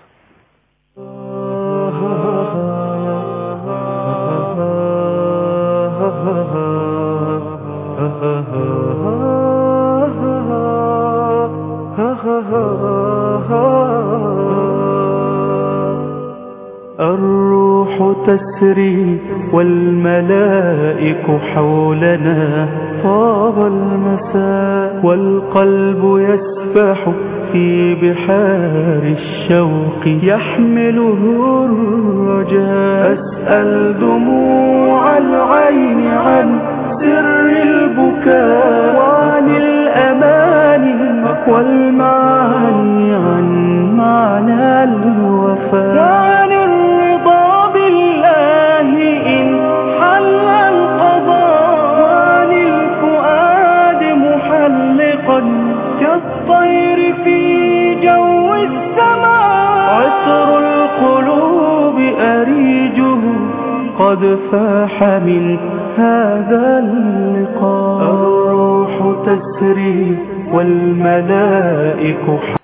الروح تسري والملائك حولنا طاب المساء والقلب يسبح في بحار الشوق يحمله الرجاء أسأل دموع العين عن سر البكاء وعن الأماني والمعاني عن معنى الوفاء وعن الرضا بالله إن حل القضاء وعن الفؤاد محلقا كالطير في جو السماء عطر القلوب أريجه قد فاح من هذا اللقاء الروح تسري والملائك